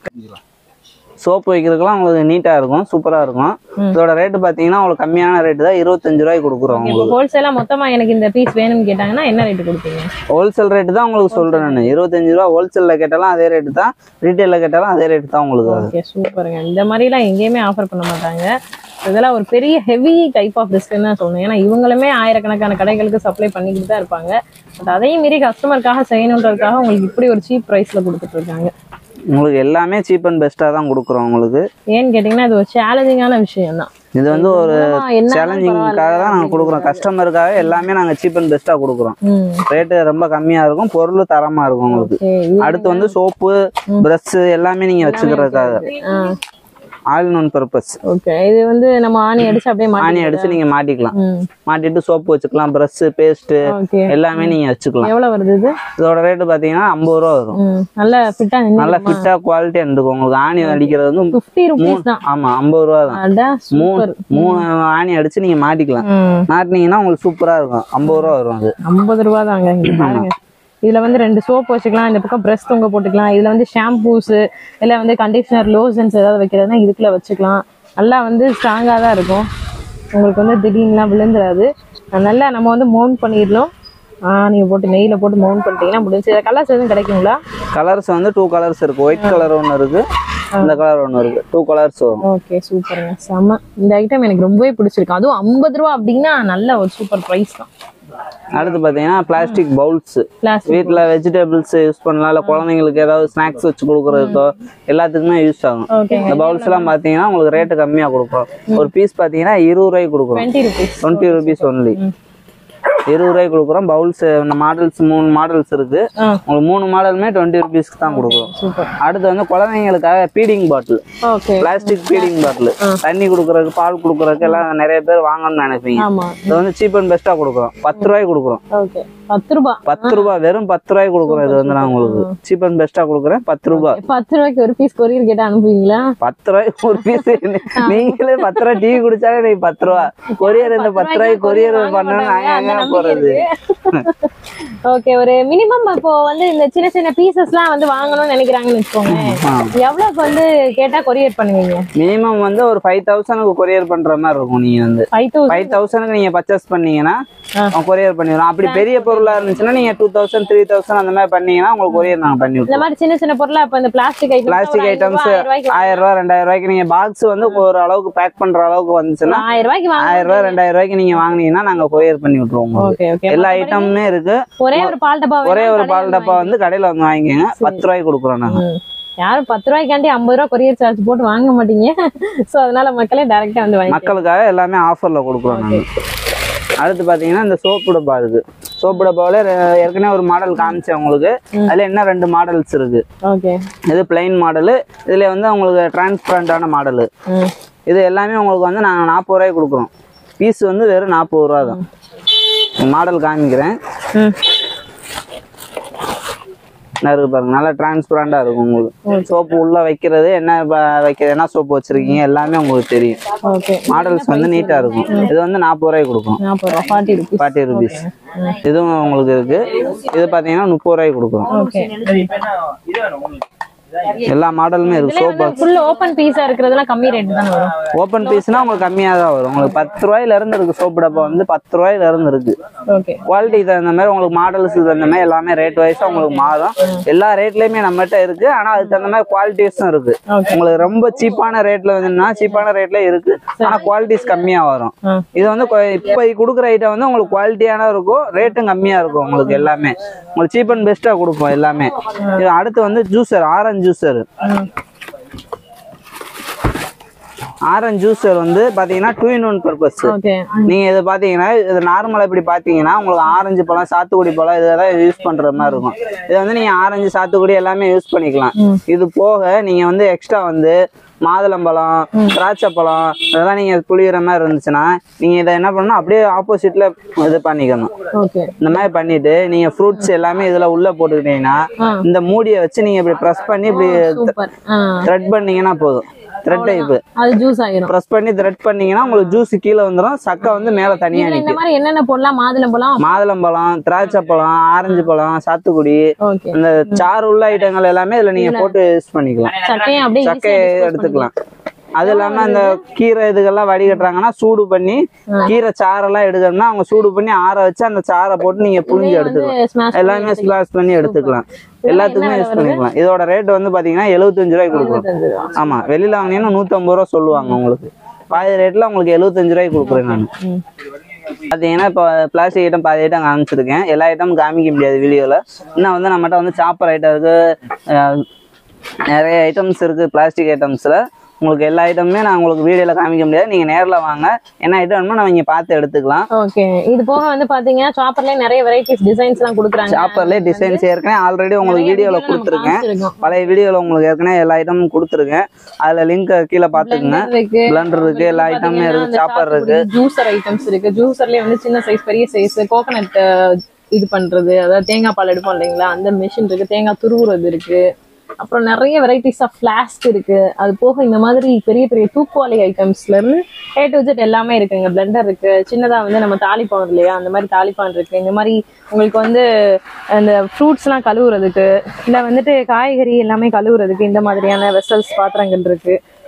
சோப்பு வைக்கிறதுக்குலாம் உங்களுக்கு நீட்டா இருக்கும் சூப்பரா இருக்கும் இதோட ரேட்டு பாத்தீங்கன்னா உங்களுக்கு கம்மியான ரேட்டு தான் இருபத்தஞ்சு ரூபாய்க்கு கொடுக்குறோம் இப்போ உங்களுக்கு ஹோல்சேலா மொத்தமா எனக்கு இந்த பீஸ் வேணும்னு கேட்டாங்கன்னா என்ன ரேட் கொடுப்பீங்க ஹோல்சேல் ரேட்டு தான் உங்களுக்கு சொல்றேன் நான் இருபத்தஞ்சு ரூபா ஹோல்சேல்ல கேட்டாலும் அதே ரேட்டு தான் ரீட்டைல்ல கேட்டாலும் அதே ரேட்டு தான் உங்களுக்கு அது. ஓகே சூப்பருங்க இந்த மாதிரிலாம் எங்கேயுமே ஆஃபர் பண்ண மாட்டாங்க இதெல்லாம் ஒரு பெரிய ஹெவி டைப் ஆஃப் டிஸ்கவுண்ட் தான் சொல்லணும் ஏன்னா இவங்களுமே ஆயிரக்கணக்கான கடைகளுக்கு சப்ளை பண்ணிக்கிட்டு தான் இருப்பாங்க பட் அதையும் மீறி கஸ்டமருக்காக செய்யணுன்றதுக்காக உங்களுக்கு இப்படி ஒரு சீப் ப்ரைஸ்ல கொடுத்துட்டு இருக்காங்க உங்களுக்கு எல்லாமே சீப் அண்ட் பெஸ்ட்டாக தான் கொடுக்குறோம் உங்களுக்கு ஏன்னு கேட்டிங்கன்னா இது ஒரு சேலஞ்சிங்கான விஷயம் தான் இது வந்து ஒரு என்ன சேலஞ்சிங்காக தான் நாங்கள் கொடுக்குறோம் கஸ்டமருக்காக எல்லாமே நாங்கள் சீப் அண்ட் பெஸ்ட்டாக கொடுக்குறோம் ம் ரேட்டு ரொம்ப கம்மியாக இருக்கும் பொருள் தரமாக இருக்கும் உங்களுக்கு ஓகே இது அடுத்து வந்து சோப்பு ப்ரஷ் எல்லாமே நீங்கள் வச்சுக்கிறதுக்காக ஆ all in one purpose okay இது வந்து நம்ம ஆணி அடிச்சு அப்படியே ஆணி மாட்டி அடிச்சு நீங்கள் மாட்டிக்கலாம் ம் மாட்டிட்டு சோப்பு வச்சுக்கலாம் ப்ரஷ் பேஸ்ட்டு ஓகே எல்லாமே நீங்கள் வச்சுக்கலாம் எவ்வளவு வருது இது இதோட ரேட்டு பார்த்தீங்கன்னா ஐம்பது ரூபா வரும் ம் நல்ல ஃபிட்டா நல்லா நின்று ஃபிட்டாக குவாலிட்டியாக இருந்துக்கும் உங்களுக்கு ஆணி அடிக்கிறது வந்து ஃபிஃப்டி ருபீஸ் தான் ஆமாம் ஐம்பது ரூபா தான் அடா மூணு சூப்பர் மூணு ஆணி அடிச்சு நீங்கள் மாட்டிக்கலாம் ம் மாட்டினீங்கன்னா உங்களுக்கு சூப்பரா இருக்கும் ஐம்பது ரூபா வரும் அது ஐம்பது ரூபா தாங்க இங்க பாருங்க இதுல வந்து ரெண்டு சோப் வச்சுக்கலாம் இந்த பக்கம் பிரஷ் தொங்க போட்டுக்கலாம் இதுல வந்து ஷாம்பூஸ் இல்ல வந்து கண்டிஷனர் லோஷன்ஸ் ஏதாவது வைக்கிறதுனா இதுக்குள்ள வச்சுக்கலாம் நல்லா வந்து ஸ்ட்ராங்கா தான் இருக்கும் உங்களுக்கு வந்து திடீர்னுலாம் விழுந்துடாது நல்லா நம்ம வந்து மவுண்ட் பண்ணிடணும் ஆஹ் நீங்க போட்டு நெய்ல போட்டு மவுண்ட் பண்ணிட்டீங்கன்னா முடிஞ்சு கலர்ஸ் எதுவும் கிடைக்குங்களா கலர்ஸ் வந்து டூ கலர்ஸ் இருக்கு ஒயிட் கலர் ஒன்று இருக்கு இந்த கலர் ஒன்று இருக்கு டூ கலர்ஸ் வரும் ஓகே சூப்பருங்க செம்ம இந்த ஐட்டம் எனக்கு ரொம்பவே பிடிச்சிருக்கு அதுவும் ஐம்பது ரூபா அப்படின்னா நல்ல ஒரு சூப்பர் ப்ரைஸ் தான் அடுத்து பார்த்தீங்கன்னா பிளாஸ்டிக் பவுல்ஸ் பிளாஸ்டிக் வீட்டில் வெஜிடபிள்ஸ் யூஸ் பண்ணலாம் இல்லை குழந்தைங்களுக்கு ஏதாவது ஸ்நாக்ஸ் வச்சு கொடுக்குறதுக்கோ எல்லாத்துக்குமே யூஸ் ஆகும் ஓகேங்க இந்த பவுல்ஸ் எல்லாம் பார்த்தீங்கன்னா உங்களுக்கு ரேட்டு கம்மியாக கொடுக்குறோம் ஒரு பீஸ் பார்த்தீங்கன்னா இருபது ரூபாய்க்கு கொடுக்குறோம் twenty rupees twenty rupees only இருபது ரூபாய்க்கு கொடுக்குறோம் பவுல்ஸ் இந்த மாடல்ஸ் மூணு மாடல்ஸ் இருக்கு ஆ. உங்களுக்கு மூணு மாடலுமே டுவெண்ட்டி ருபீஸ்க்கு தான் கொடுக்குறோம் சூப்பர் அடுத்து வந்து குழந்தைங்களுக்காக feeding bottle okay plastic feeding bottle தண்ணி கொடுக்குறதுக்கு பால் கொடுக்குறதுக்கு எல்லாம் நிறைய பேர் வாங்கணும்னு நினைப்பீங்க ஆமா இது வந்து சீப் அண்ட் பெஸ்ட்டாக கொடுக்குறோம் பத்து ரூபாய்க்கு கொடுக்குறோம் ஓகே பத்து ரூபா பத்து ரூபாய் வெறும் பத்து ரூபாய்க்கு கொடுக்குறோம் இது வந்து நான் உங்களுக்கு சீப் அண்ட் பெஸ்ட்டாக கொடுக்குறேன் பத்து ரூபாய் பத்து ரூபாய்க்கு ஒரு பீஸ் கொரியர் கேட்டா அனுப்புவீங்களா பத்து ரூபாய்க்கு ஒரு பீஸ் நீங்களே பத்து ரூபாய் டீ குடிச்சாலே நீ பத்து ரூபா கொரியர் இந்த பத்து ரூபாய்க்கு கொரியர் பண்ணணும் நான் எங்க போறது ஓகே ஒரு மினிமம் இப்போ வந்து இந்த சின்ன சின்ன பீசஸ்லாம் வந்து வாங்கணும்னு நினைக்கிறாங்கன்னு வச்சுக்கோங்க எவ்வளவுக்கு வந்து கேட்டா கொரியர் பண்ணுவீங்க மினிமம் வந்து ஒரு ஃபைவ் தௌசண்ட்க்கு கொரியர் பண்ற மாதிரி இருக்கும் நீங்க வந்து ஃபைவ் தௌசண்ட் ஃபைவ் தௌசண்ட்க்கு நீங்க பர்ச்சேஸ் பண்ணீங்கன்னா கொரியர் பண்ணிடுறோம் அப்படி பெரிய பொருளா இருந்துச்சுன்னா நீங்க டூ தௌசண்ட் த்ரீ தௌசண்ட் அந்த மாதிரி பண்ணீங்கன்னா உங்களுக்கு கொரியர் நாங்க பண்ணி இந்த விட்டுருவோம் மாதிரி சின்ன சின்ன பொருளா இப்ப இந்த பிளாஸ்டிக் ஐட்டம் பிளாஸ்டிக் ஐட்டம்ஸ் ஆயிரம் ரூபாய் ரெண்டாயிரம் ரூபாய்க்கு நீங்க பாக்ஸ் வந்து ஒரு அளவுக்கு பேக் பண்ற அளவுக்கு வந்துச்சுன்னா ஆயிரம் ரூபாய்க்கு வாங்க ஆயிரம் ரூபாய் ரெண்டாயிரம் ரூபாய்க்கு நீங்க வாங்குனீங்கன்னா நாங்க கொரியர் பண்ணி விட்டுருவோம் உங்களுக்கு. ஓகே ஓகே எல்லா ஐட்டமுமே இருக்கு ஒரே ஒரு பால் டப்பா ஒரே வேணா ஒரு கடையில பால் டப்பா வந்து கடையில வந்து வாங்கிக்கோங்க பத்து ரூபாய்க்கு கொடுக்குறோம் நாங்க ம். யாரும் பத்து ரூபாய்க்காண்டி ஐம்பது ரூபா கொரியர் சார்ஜ் போட்டு வாங்க மாட்டீங்க சோ அதனால மக்களே டைரக்டா வந்து வாங்கி மக்களுக்காக எல்லாமே ஆஃபர்ல கொடுக்குறோம் நாங்க அடுத்து பாத்தீங்கன்னா இந்த சோப்பு டப்பா இருக்கு சோப்பு டப்பாவில் ஏற்கனவே ஒரு மாடல் காமிச்சேன் உங்களுக்கு அதுல என்ன ரெண்டு மாடல்ஸ் இருக்கு ஓகே இது பிளைன் மாடலு இதுல வந்து உங்களுக்கு டிரான்ஸ்பரண்டான மாடலு ம் இது எல்லாமே உங்களுக்கு வந்து நாங்கள் நாற்பது ரூபாய்க்கு கொடுக்குறோம் பீஸ் வந்து வெறும் நாற்பது ரூபா தான் மாடல் காமிக்கிறேன் ம் நல்லா இருக்கு பாருங்க நல்லா டிரான்ஸ்பரண்டாக இருக்கும் உங்களுக்கு சோப்பு உள்ள வைக்கிறது என்ன ப- வைக்கிறது என்ன சோப்பு வச்சிருக்கீங்க எல்லாமே உங்களுக்கு தெரியும் ஓகே மாடல்ஸ் வந்து நீட்டா இருக்கும் இது வந்து நாற்பது ரூபாய்க்கு கொடுக்கும் நாற்பது ரூபா ஃபார்ட்டி ருபீஸ் ஃபார்ட்டி ருபீஸ் இதுவும் உங்களுக்கு இருக்கு இது பாத்தீங்கன்னா முப்பது ரூபாய்க்கு கொடுக்குறோம் ஓகே எல்லா மாடலுமே இருக்கு சோப் ஃபுல் ஓபன் பீஸா இருக்கிறதுலாம் கம்மி ரேட் தானே வரும் ஓப்பன் பீஸ்னா உங்களுக்கு கம்மியாக தான் வரும் உங்களுக்கு பத்து ரூபாயில இருந்து இருக்கு சோப்பு டப்பா வந்து பத்து ரூபாயில இருந்து இருக்கு ஓகே குவாலிட்டிக்கு தகுந்த மாதிரி உங்களுக்கு மாடல்ஸ் தகுந்த மாதிரி எல்லாமே ரேட் வைஸா உங்களுக்கு மாறும் எல்லா ரேட்லயுமே நம்மகிட்ட இருக்கு ஆனா அதுக்கு தகுந்த மாதிரி குவாலிட்டிஸும் இருக்கு Okay. உங்களுக்கு ரொம்ப சீப்பான ரேட்ல வந்துன்னா சீப்பான ரேட்ல இருக்கு ஆனா குவாலிட்டிஸ் கம்மியா வரும் ஆ. இது வந்து கொ- இப்ப கொடுக்குற ஐட்டம் வந்து உங்களுக்கு குவாலிட்டியான இருக்கும் ரேட்டும் கம்மியா இருக்கும் உங்களுக்கு எல்லாமே உங்களுக்கு சீப் அண்ட் பெஸ்டா கொடுப்போம் எல்லாமே இது அடுத்து வந்து juicer orange juicer orange juicer வந்து பாத்தீங்கன்னா two in one purpose okay நீங்க இதை பாத்தீங்கன்னா இது நார்மலா இப்படி பாத்தீங்கன்னா உங்களுக்கு ஆரஞ்சு பழம் சாத்துக்குடி பழம் இதெல்லாம் யூஸ் பண்ற மாதிரி இருக்கும் இதை வந்து நீங்க ஆரஞ்சு சாத்துக்குடி எல்லாமே யூஸ் பண்ணிக்கலாம் இது போக நீங்க வந்து எக்ஸ்ட்ரா வந்து மாதுளம்பழம் திராட்சை பழம் இதெல்லாம் நீங்க புளியுற மாதிரி இருந்துச்சுன்னா நீங்க இதை என்ன பண்ணணும் அப்படியே ஆப்போசிட்ல இது பண்ணிக்கணும் ஓகே இந்த மாதிரி பண்ணிட்டு நீங்க ஃப்ரூட்ஸ் எல்லாமே இதுல உள்ள போட்டுக்கிட்டீங்கன்னா ஆ. இந்த மூடியை வச்சு நீங்க இப்படி ப்ரெஸ் பண்ணி இப்படி சூப்பர் ஆ த்ரெட் பண்ணீங்கன்னா போதும் த்ரெட் டைப் அது ஜூஸ் ஆயிரும் ப்ரெஸ் பண்ணி த்ரெட் பண்ணீங்கன்னா உங்களுக்கு ஜூஸ் கீழே வந்துடும் சக்கை வந்து மேல தனியா இதுல இந்த நிற்கும் மாதிரி என்னென்ன போடலாம் மாதுளம் போடலாம் மாதுளம்பழம் திராட்சை பழம் ஆரஞ்சு பழம் சாத்துக்குடி ஓகே இந்த சாறு உள்ள ஐட்டங்கள் எல்லாமே இதுல நீங்க போட்டு யூஸ் பண்ணிக்கலாம் சக்கையும் அப்படியே சக்கையை எடுத்துக்கலாம் அது இல்லாம அந்த கீரை இதுகெல்லாம் வடிகட்டுறாங்கன்னா சூடு பண்ணி கீரை சாரெல்லாம் எடுக்கணும்னா அவங்க சூடு பண்ணி ஆற வச்சு அந்த சாறை போட்டு நீங்க புழிஞ்சு எடுத்துக்கலாம் ஸ்மாஷ் எல்லாமே ஸ்பிளாஷ் பண்ணி எடுத்துக்கலாம் எல்லாத்துக்குமே யூஸ் பண்ணிக்கலாம் இதோட ரேட் வந்து பாத்தீங்கன்னா எழுபத்தஞ்சு ரூபாய்க்கு கொடுக்குறோம் ஆமா வெளியில வாங்கினீங்கன்னா நூத்தம்பது ரூபா சொல்லுவாங்க உங்களுக்கு பாதி ரேட்ல உங்களுக்கு எழுபத்தஞ்சு ரூபாய்க்கு கொடுக்குறேன் நான் பார்த்தீங்கன்னா இப்போ பிளாஸ்டிக் ஐட்டம் பாதி ஐட்டம் காமிச்சிருக்கேன் எல்லா ஐட்டமும் காமிக்க முடியாது வீடியோவில் இன்னும் வந்து நம்மகிட்ட வந்து சாப்பர் ஐட்டம் இருக்கு அஹ் நிறைய ஐட்டம்ஸ் இருக்கு பிளாஸ்டிக் ஐட்டம்ஸில் உங்களுக்கு எல்லா ஐட்டமுமே நான் உங்களுக்கு வீடியோவில் காமிக்க முடியாது நீங்கள் நேரில் வாங்க என்ன ஐட்டம் வேணுமோ நம்ம இங்கே பார்த்து எடுத்துக்கலாம் ஓகே இது போக வந்து பாத்தீங்கன்னா சாப்பர்லயே நிறைய வெரைட்டிஸ் டிசைன்ஸ் எல்லாம் கொடுக்குறாங்க சாப்பர்லேயே டிசைன்ஸ் ஏற்கனவே ஆல்ரெடி உங்களுக்கு வீடியோவில் கொடுத்துருக்கேன் காமிச்சிருக்கோம். பழைய வீடியோவில் உங்களுக்கு ஏற்கனவே எல்லா ஐட்டமும் கொடுத்துருக்கேன் அதில் லிங்க் கீழே பார்த்துக்குங்க இருக்கு பிளண்டர் இருக்கு எல்லா ஐட்டமுமே இருக்கு சாப்பர் இருக்கு ஜூசர் ஐட்டம்ஸ் இருக்கு ஜூசர்லயே வந்து சின்ன சைஸ் பெரிய சைஸ் கோகனட் இது பண்றது அதாவது தேங்காய் பால் எடுப்போம் இல்லைங்களா அந்த மிஷின் இருக்கு தேங்காய் துருவுறது இருக்கு அப்புறம் நிறைய வெரைட்டிஸ் ஆஃப் ஃபிளாஸ்க் இருக்கு அது போக இந்த மாதிரி பெரிய பெரிய தூக்குவாளி ஐட்டம்ஸ்ல இருந்து ஏ டு ஜெட் எல்லாமே இருக்குங்க பிளெண்டர் இருக்கு சின்னதா வந்து நம்ம தாளிப்பான் இல்லையா அந்த மாதிரி தாளிப்பான் இருக்கு இந்த மாதிரி உங்களுக்கு வந்து அந்த ஃப்ரூட்ஸ் எல்லாம் கழுவுறதுக்கு இல்ல வந்துட்டு காய்கறி எல்லாமே கழுவுறதுக்கு இந்த மாதிரியான வெசல்ஸ் பாத்திரங்கள் இருக்கு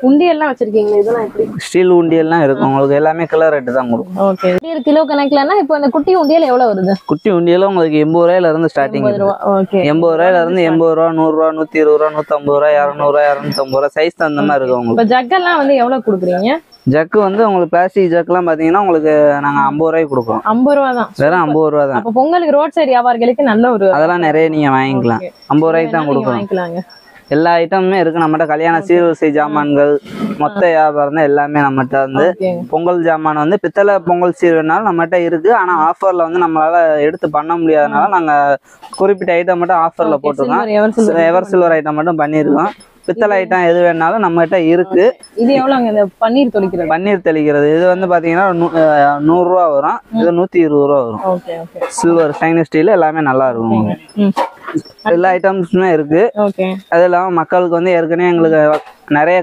உண்டி எல்லாம் வச்சிருக்கீங்க இதெல்லாம் எப்படி ஸ்டீல் உண்டியல்லாம் இருக்கும் உங்களுக்கு எல்லாமே கிலர் ரேட்டு தான் கொடுக்கும் ஓகே கிலோ கணக்குலன்னா இப்போ அந்த குட்டி உண்டியல் எவ்வளவு வருது குட்டி உண்டியெல்லாம் உங்களுக்கு எண்பது ரூபாயில இருந்து ஸ்டார்டிங் எண்பது ரூபா ஓகே எண்பது ரூபாயில இருந்து எண்பது ரூபா நூறு ரூபா நூத்தி இருபது ரூபா நூத்தம்பது ரூபா இரநூறுவா இரநூத்தம்பது ரூபா சைஸ் தகுந்த மாதிரி இருக்கும் உங்களுக்கு இப்போ ஜக்கெல்லாம் வந்து எவ்வளவு கொடுக்குறீங்க ஜக்கு வந்து உங்களுக்கு பிளாஸ்டிக் ஜக்குலாம் பாத்தீங்கன்னா உங்களுக்கு நாங்க ஐம்பது ரூபாய்க்கு கொடுக்குறோம் ஐம்பது ரூபா தான் வெறும் ஐம்பது ரூபா தான் அப்போ பொங்கலுக்கு ரோட் சைடு வியாபாரிகளுக்கு நல்ல ஒரு அதெல்லாம் நிறைய நீங்க வாங்கிக்கலாம் Okay. ஐம்பது ரூபாய்க்கு தான் நீங்க கொடுக்குறோம் வாங்கிக்கலாங்க எல்லா ஐட்டமுமே இருக்கு நம்மகிட்ட கல்யாண சீர்வரிசை ஜாமான்கள் மொத்த வியாபாரம் தான் எல்லாமே நம்மகிட்ட வந்து ஓகேங்க பொங்கல் ஜாமான் வந்து பித்தளை பொங்கல் சீர் வேணாலும் நம்மகிட்ட இருக்கு ஆனா ஆஃபர்ல வந்து நம்மளால எடுத்து பண்ண முடியாதனால நாங்க குறிப்பிட்ட ஐட்டம் மட்டும் ஆஃபர்ல போட்டிருக்கோம் silver ever silver ever silver item மட்டும் பண்ணியிருக்கோம் பித்தளை ஐட்டம் எது வேணாலும் நம்மகிட்ட இருக்கு இது எவ்வளவுங்க இந்த பன்னீர் தொளிக்கிறது பன்னீர் தெளிக்கிறது இது வந்து பாத்தீங்கன்னா நூ- அஹ் நூறு ரூபா வரும் இது நூத்தி இருபது ரூபா வரும் okay okay silver stainless steel எல்லாமே நல்லா இருக்கும் உங்களுக்கு. ம் எல்லா ஐட்டம்ஸுமே இருக்கு ஓகே அது இல்லாமல் மக்களுக்கு வந்து ஏற்கனவே எங்களுக்கு நிறைய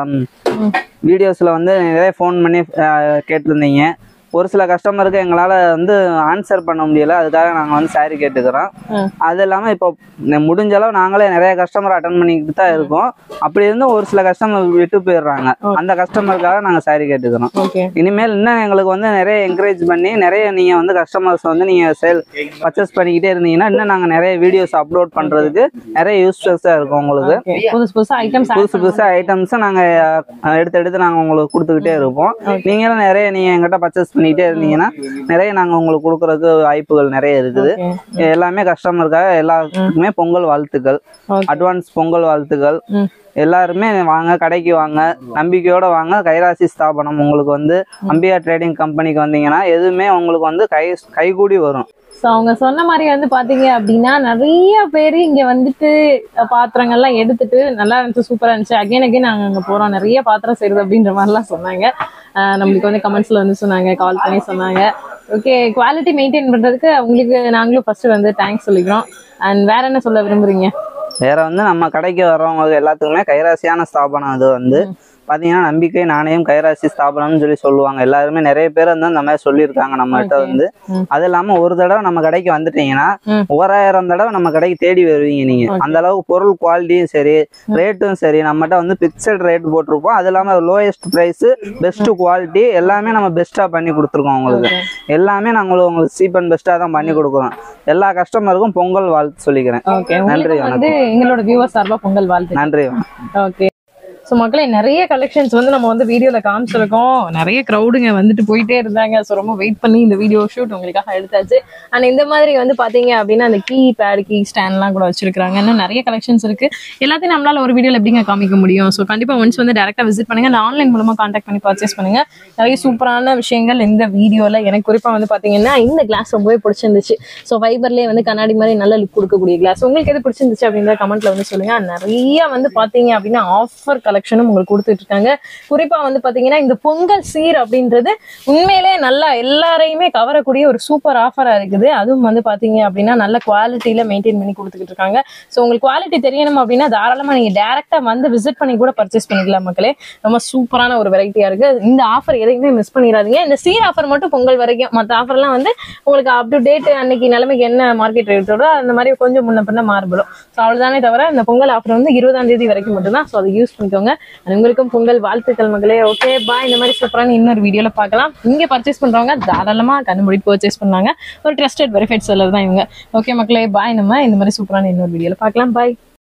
வீடியோஸில் வந்து நிறைய ஃபோன் பண்ணி அஹ், கேட்டிருந்தீங்க ஒரு சில கஸ்டமருக்கு எங்களால் வந்து ஆன்சர் பண்ண முடியல அதுக்காக நாங்கள் வந்து சாரி கேட்டுக்கிறோம் ம். அது இல்லாமல் இப்போ ந- முடிஞ்ச அளவு நாங்களே நிறைய கஸ்டமர் அட்டன் பண்ணிக்கிட்டு தான் இருக்கோம் அப்படி இருந்தும் ஒரு சில கஸ்டமர் விட்டு போயிடுறாங்க அந்த கஸ்டமருக்காக நாங்கள் சாரி கேட்டுக்கிறோம் ஓகே இனிமேல் இன்னும் எங்களுக்கு வந்து நிறைய என்கரேஜ் பண்ணி நிறைய நீங்கள் வந்து கஸ்டமர்ஸ் வந்து நீங்கள் சேல் பர்ச்சேஸ் பண்ணிக்கிட்டே இருந்தீங்கன்னா இன்னும் நாங்கள் நிறைய வீடியோஸ் அப்லோட் பண்ணுறதுக்கு நிறைய யூஸ்ஃபுல்ஸாக இருக்கும் உங்களுக்கு ஓகே புதுசு புதுசா ஐட்டம்ஸ் புதுசு புதுசா ஐட்டம்ஸை நாங்க அஹ், எடுத்து எடுத்து நாங்க உங்களுக்கு கொடுத்துக்கிட்டே இருப்போம் நீங்களும் நிறைய நீங்க எங்கிட்ட பர்ச்சேஸ் பண்ணிக்கிட்டே இருந்தீங்கன்னா நிறைய நாங்க உங்களுக்கு கொடுக்கறதுக்கு வாய்ப்புகள் நிறைய இருக்குது எல்லாமே கஸ்டமருக்காக எல்லாத்துக்குமே பொங்கல் வாழ்த்துக்கள் Okay. அட்வான்ஸ் பொங்கல் வாழ்த்துக்கள் ம். எல்லாருமே வாங்க கடைக்கு வாங்க நம்பிக்கையோட வாங்க கைராசி ஸ்தாபனம் உங்களுக்கு வந்து அம்பியா ட்ரேடிங் கம்பெனிக்கு வந்தீங்கன்னா எதுவுமே உங்களுக்கு வந்து கை கைகூடி வரும் ஸோ அவங்க சொன்ன மாதிரி வந்து பாத்தீங்க அப்படின்னா நிறைய பேர் இங்க வந்துட்டு அஹ், பாத்திரங்கள்லாம் எடுத்துட்டு நல்லா இருந்துச்சு சூப்பரா இருந்துச்சு அகைன் அகைன் நாங்க அங்க போறோம் நிறைய பாத்திரம் செய்யுது அப்படின்ற மாதிரிலாம் சொன்னாங்க அஹ், நம்மளுக்கு வந்து கமெண்ட்ஸ்ல வந்து சொன்னாங்க கால் பண்ணி சொன்னாங்க ஓகே குவாலிட்டி மெயின்டைன் பண்றதுக்கு அவங்களுக்கு நாங்களும் ஃபர்ஸ்ட் வந்து தேங்க்ஸ் சொல்லிக்கிறோம் அண்ட் வேற என்ன சொல்ல விரும்புறீங்க வேற வந்து நம்ம கடைக்கு வர்றவங்க எல்லாத்துக்குமே கைராசியான ஸ்தாபனம் அது வந்து பாத்தீங்கன்னா நம்பிக்கை நாணயம் கைராசி ஸ்தாபனம்னு சொல்லி சொல்லுவாங்க எல்லாருமே நிறைய பேர் வந்து அந்த மாதிரி சொல்லியிருக்காங்க நம்மகிட்ட Okay. வந்து ம். அது இல்லாம ஒரு தடவை நம்ம கடைக்கு வந்துட்டீங்கன்னா ம். ஓராயிரம் தடவை நம்ம கடைக்கு தேடி வருவீங்க நீங்க Okay. அந்த அளவுக்கு பொருள் குவாலிட்டியும் சரி ரேட்டும் சரி நம்மகிட்ட வந்து பிக்சட் ரேட் போட்டிருப்போம் அது இல்லாம லோயஸ்ட் பிரைஸ் பெஸ்ட் குவாலிட்டி எல்லாமே நம்ம பெஸ்டா பண்ணி கொடுத்துருக்கோம் உங்களுக்கு எல்லாமே நாங்கள் உங்களுக்கு சீப் அண்ட் பெஸ்டா தான் பண்ணி கொடுக்குறோம் எல்லா கஸ்டமருக்கும் பொங்கல் வாழ்த்து சொல்லிக்கிறேன் ஓகே நன்றி, உங்களுக்கு வந்து எங்களோட வியூவர் சார்பா பொங்கல் வாழ்த்து நன்றி ஓகே ஸோ மக்களே நிறைய கலெக்ஷன்ஸ் வந்து நம்ம வந்து வீடியோல காமிச்சிருக்கோம் நிறைய க்ரௌடுங்க வந்துட்டு போயிட்டே இருந்தாங்க ஸோ ரொம்ப வெயிட் பண்ணி இந்த வீடியோ ஷூட் உங்களுக்காக எடுத்தாச்சு அண்ட் இந்த மாதிரி வந்து பாத்தீங்க அப்படின்னா அந்த கீ பேட் கீ ஸ்டாண்ட்லாம் கூட வச்சிருக்காங்க இன்னும் நிறைய கலெக்ஷன்ஸ் இருக்கு எல்லாத்தையும் நம்மளால ஒரு வீடியோல எப்படிங்க காமிக்க முடியும் ஸோ கண்டிப்பா ஒன்ஸ் வந்து டேரக்டா விசிட் பண்ணுங்க அந்த ஆன்லைன் மூலமா கான்டாக்ட் பண்ணி பர்ச்சேஸ் பண்ணுங்க நிறைய சூப்பரான விஷயங்கள் இந்த வீடியோல எனக்கு குறிப்பா வந்து பாத்தீங்கன்னா இந்த கிளாஸ் ரொம்பவே பிடிச்சிருந்துச்சு ஸோ ஃபைபர்லேயே வந்து கண்ணாடி மாதிரி நல்ல லுக் கொடுக்கக்கூடிய கிளாஸ் உங்களுக்கு எது பிடிச்சிருந்துச்சு அப்படின்றத கமெண்ட்ல வந்து சொல்லுங்க நிறைய வந்து பாத்தீங்க அப்படின்னா ஆஃபர் கலெக்ஷனும் உங்களுக்கு கொடுத்துட்டு இருக்காங்க குறிப்பா வந்து பாத்தீங்கன்னா இந்த பொங்கல் சீர் அப்படின்றது உண்மையிலே நல்லா எல்லாரையுமே கவரக்கூடிய ஒரு சூப்பர் ஆஃபரா இருக்குது அதுவும் வந்து பாத்தீங்க அப்படின்னா நல்ல குவாலிட்டியில மெயின்டைன் பண்ணி கொடுத்துக்கிட்டு இருக்காங்க ஸோ உங்களுக்கு குவாலிட்டி தெரியணும் அப்படின்னா தாராளமா நீங்க டேரக்டா வந்து விசிட் பண்ணி கூட பர்ச்சேஸ் பண்ணிக்கலாம் மக்களே ரொம்ப சூப்பரான ஒரு வெரைட்டியா இருக்கு இந்த ஆஃபர் எதையுமே மிஸ் பண்ணிடாதீங்க இந்த சீர் ஆஃபர் மட்டும் பொங்கல் வரைக்கும் மற்ற ஆஃபர்லாம் வந்து உங்களுக்கு அப் டு டேட் அன்னைக்கு நிலைமைக்கு என்ன மார்க்கெட் ரேட்டோட அந்த மாதிரி கொஞ்சம் முன்ன பின்ன மாறுபடும் ஸோ அவ்வளவுதானே தவிர இந்த பொங்கல் ஆஃபர் வந்து இருபதாம் தேதி வரைக்கும் மட்டும்தான் ஸோ அதை யூஸ் பண்ணிக்கோங்க And உங்களுக்கும் பொங்கல் வாழ்த்துக்கள் மகளே ஓகே பாய் இந்த மாதிரி சூப்பரான இன்னொரு வீடியோல பார்க்கலாம் இங்க பர்ச்சேஸ் பண்றவங்க தாராளமா கண்டுபிடி பர்ச்சேஸ் பண்ணாங்க ஒரு ட்ரஸ்டட் வெரிஃபைட் செல்லர் தான் இவங்க ஓகே மக்களே பாய் நம்ம இந்த மாதிரி சூப்பரான இன்னொரு வீடியோல பார்க்கலாம் பாய்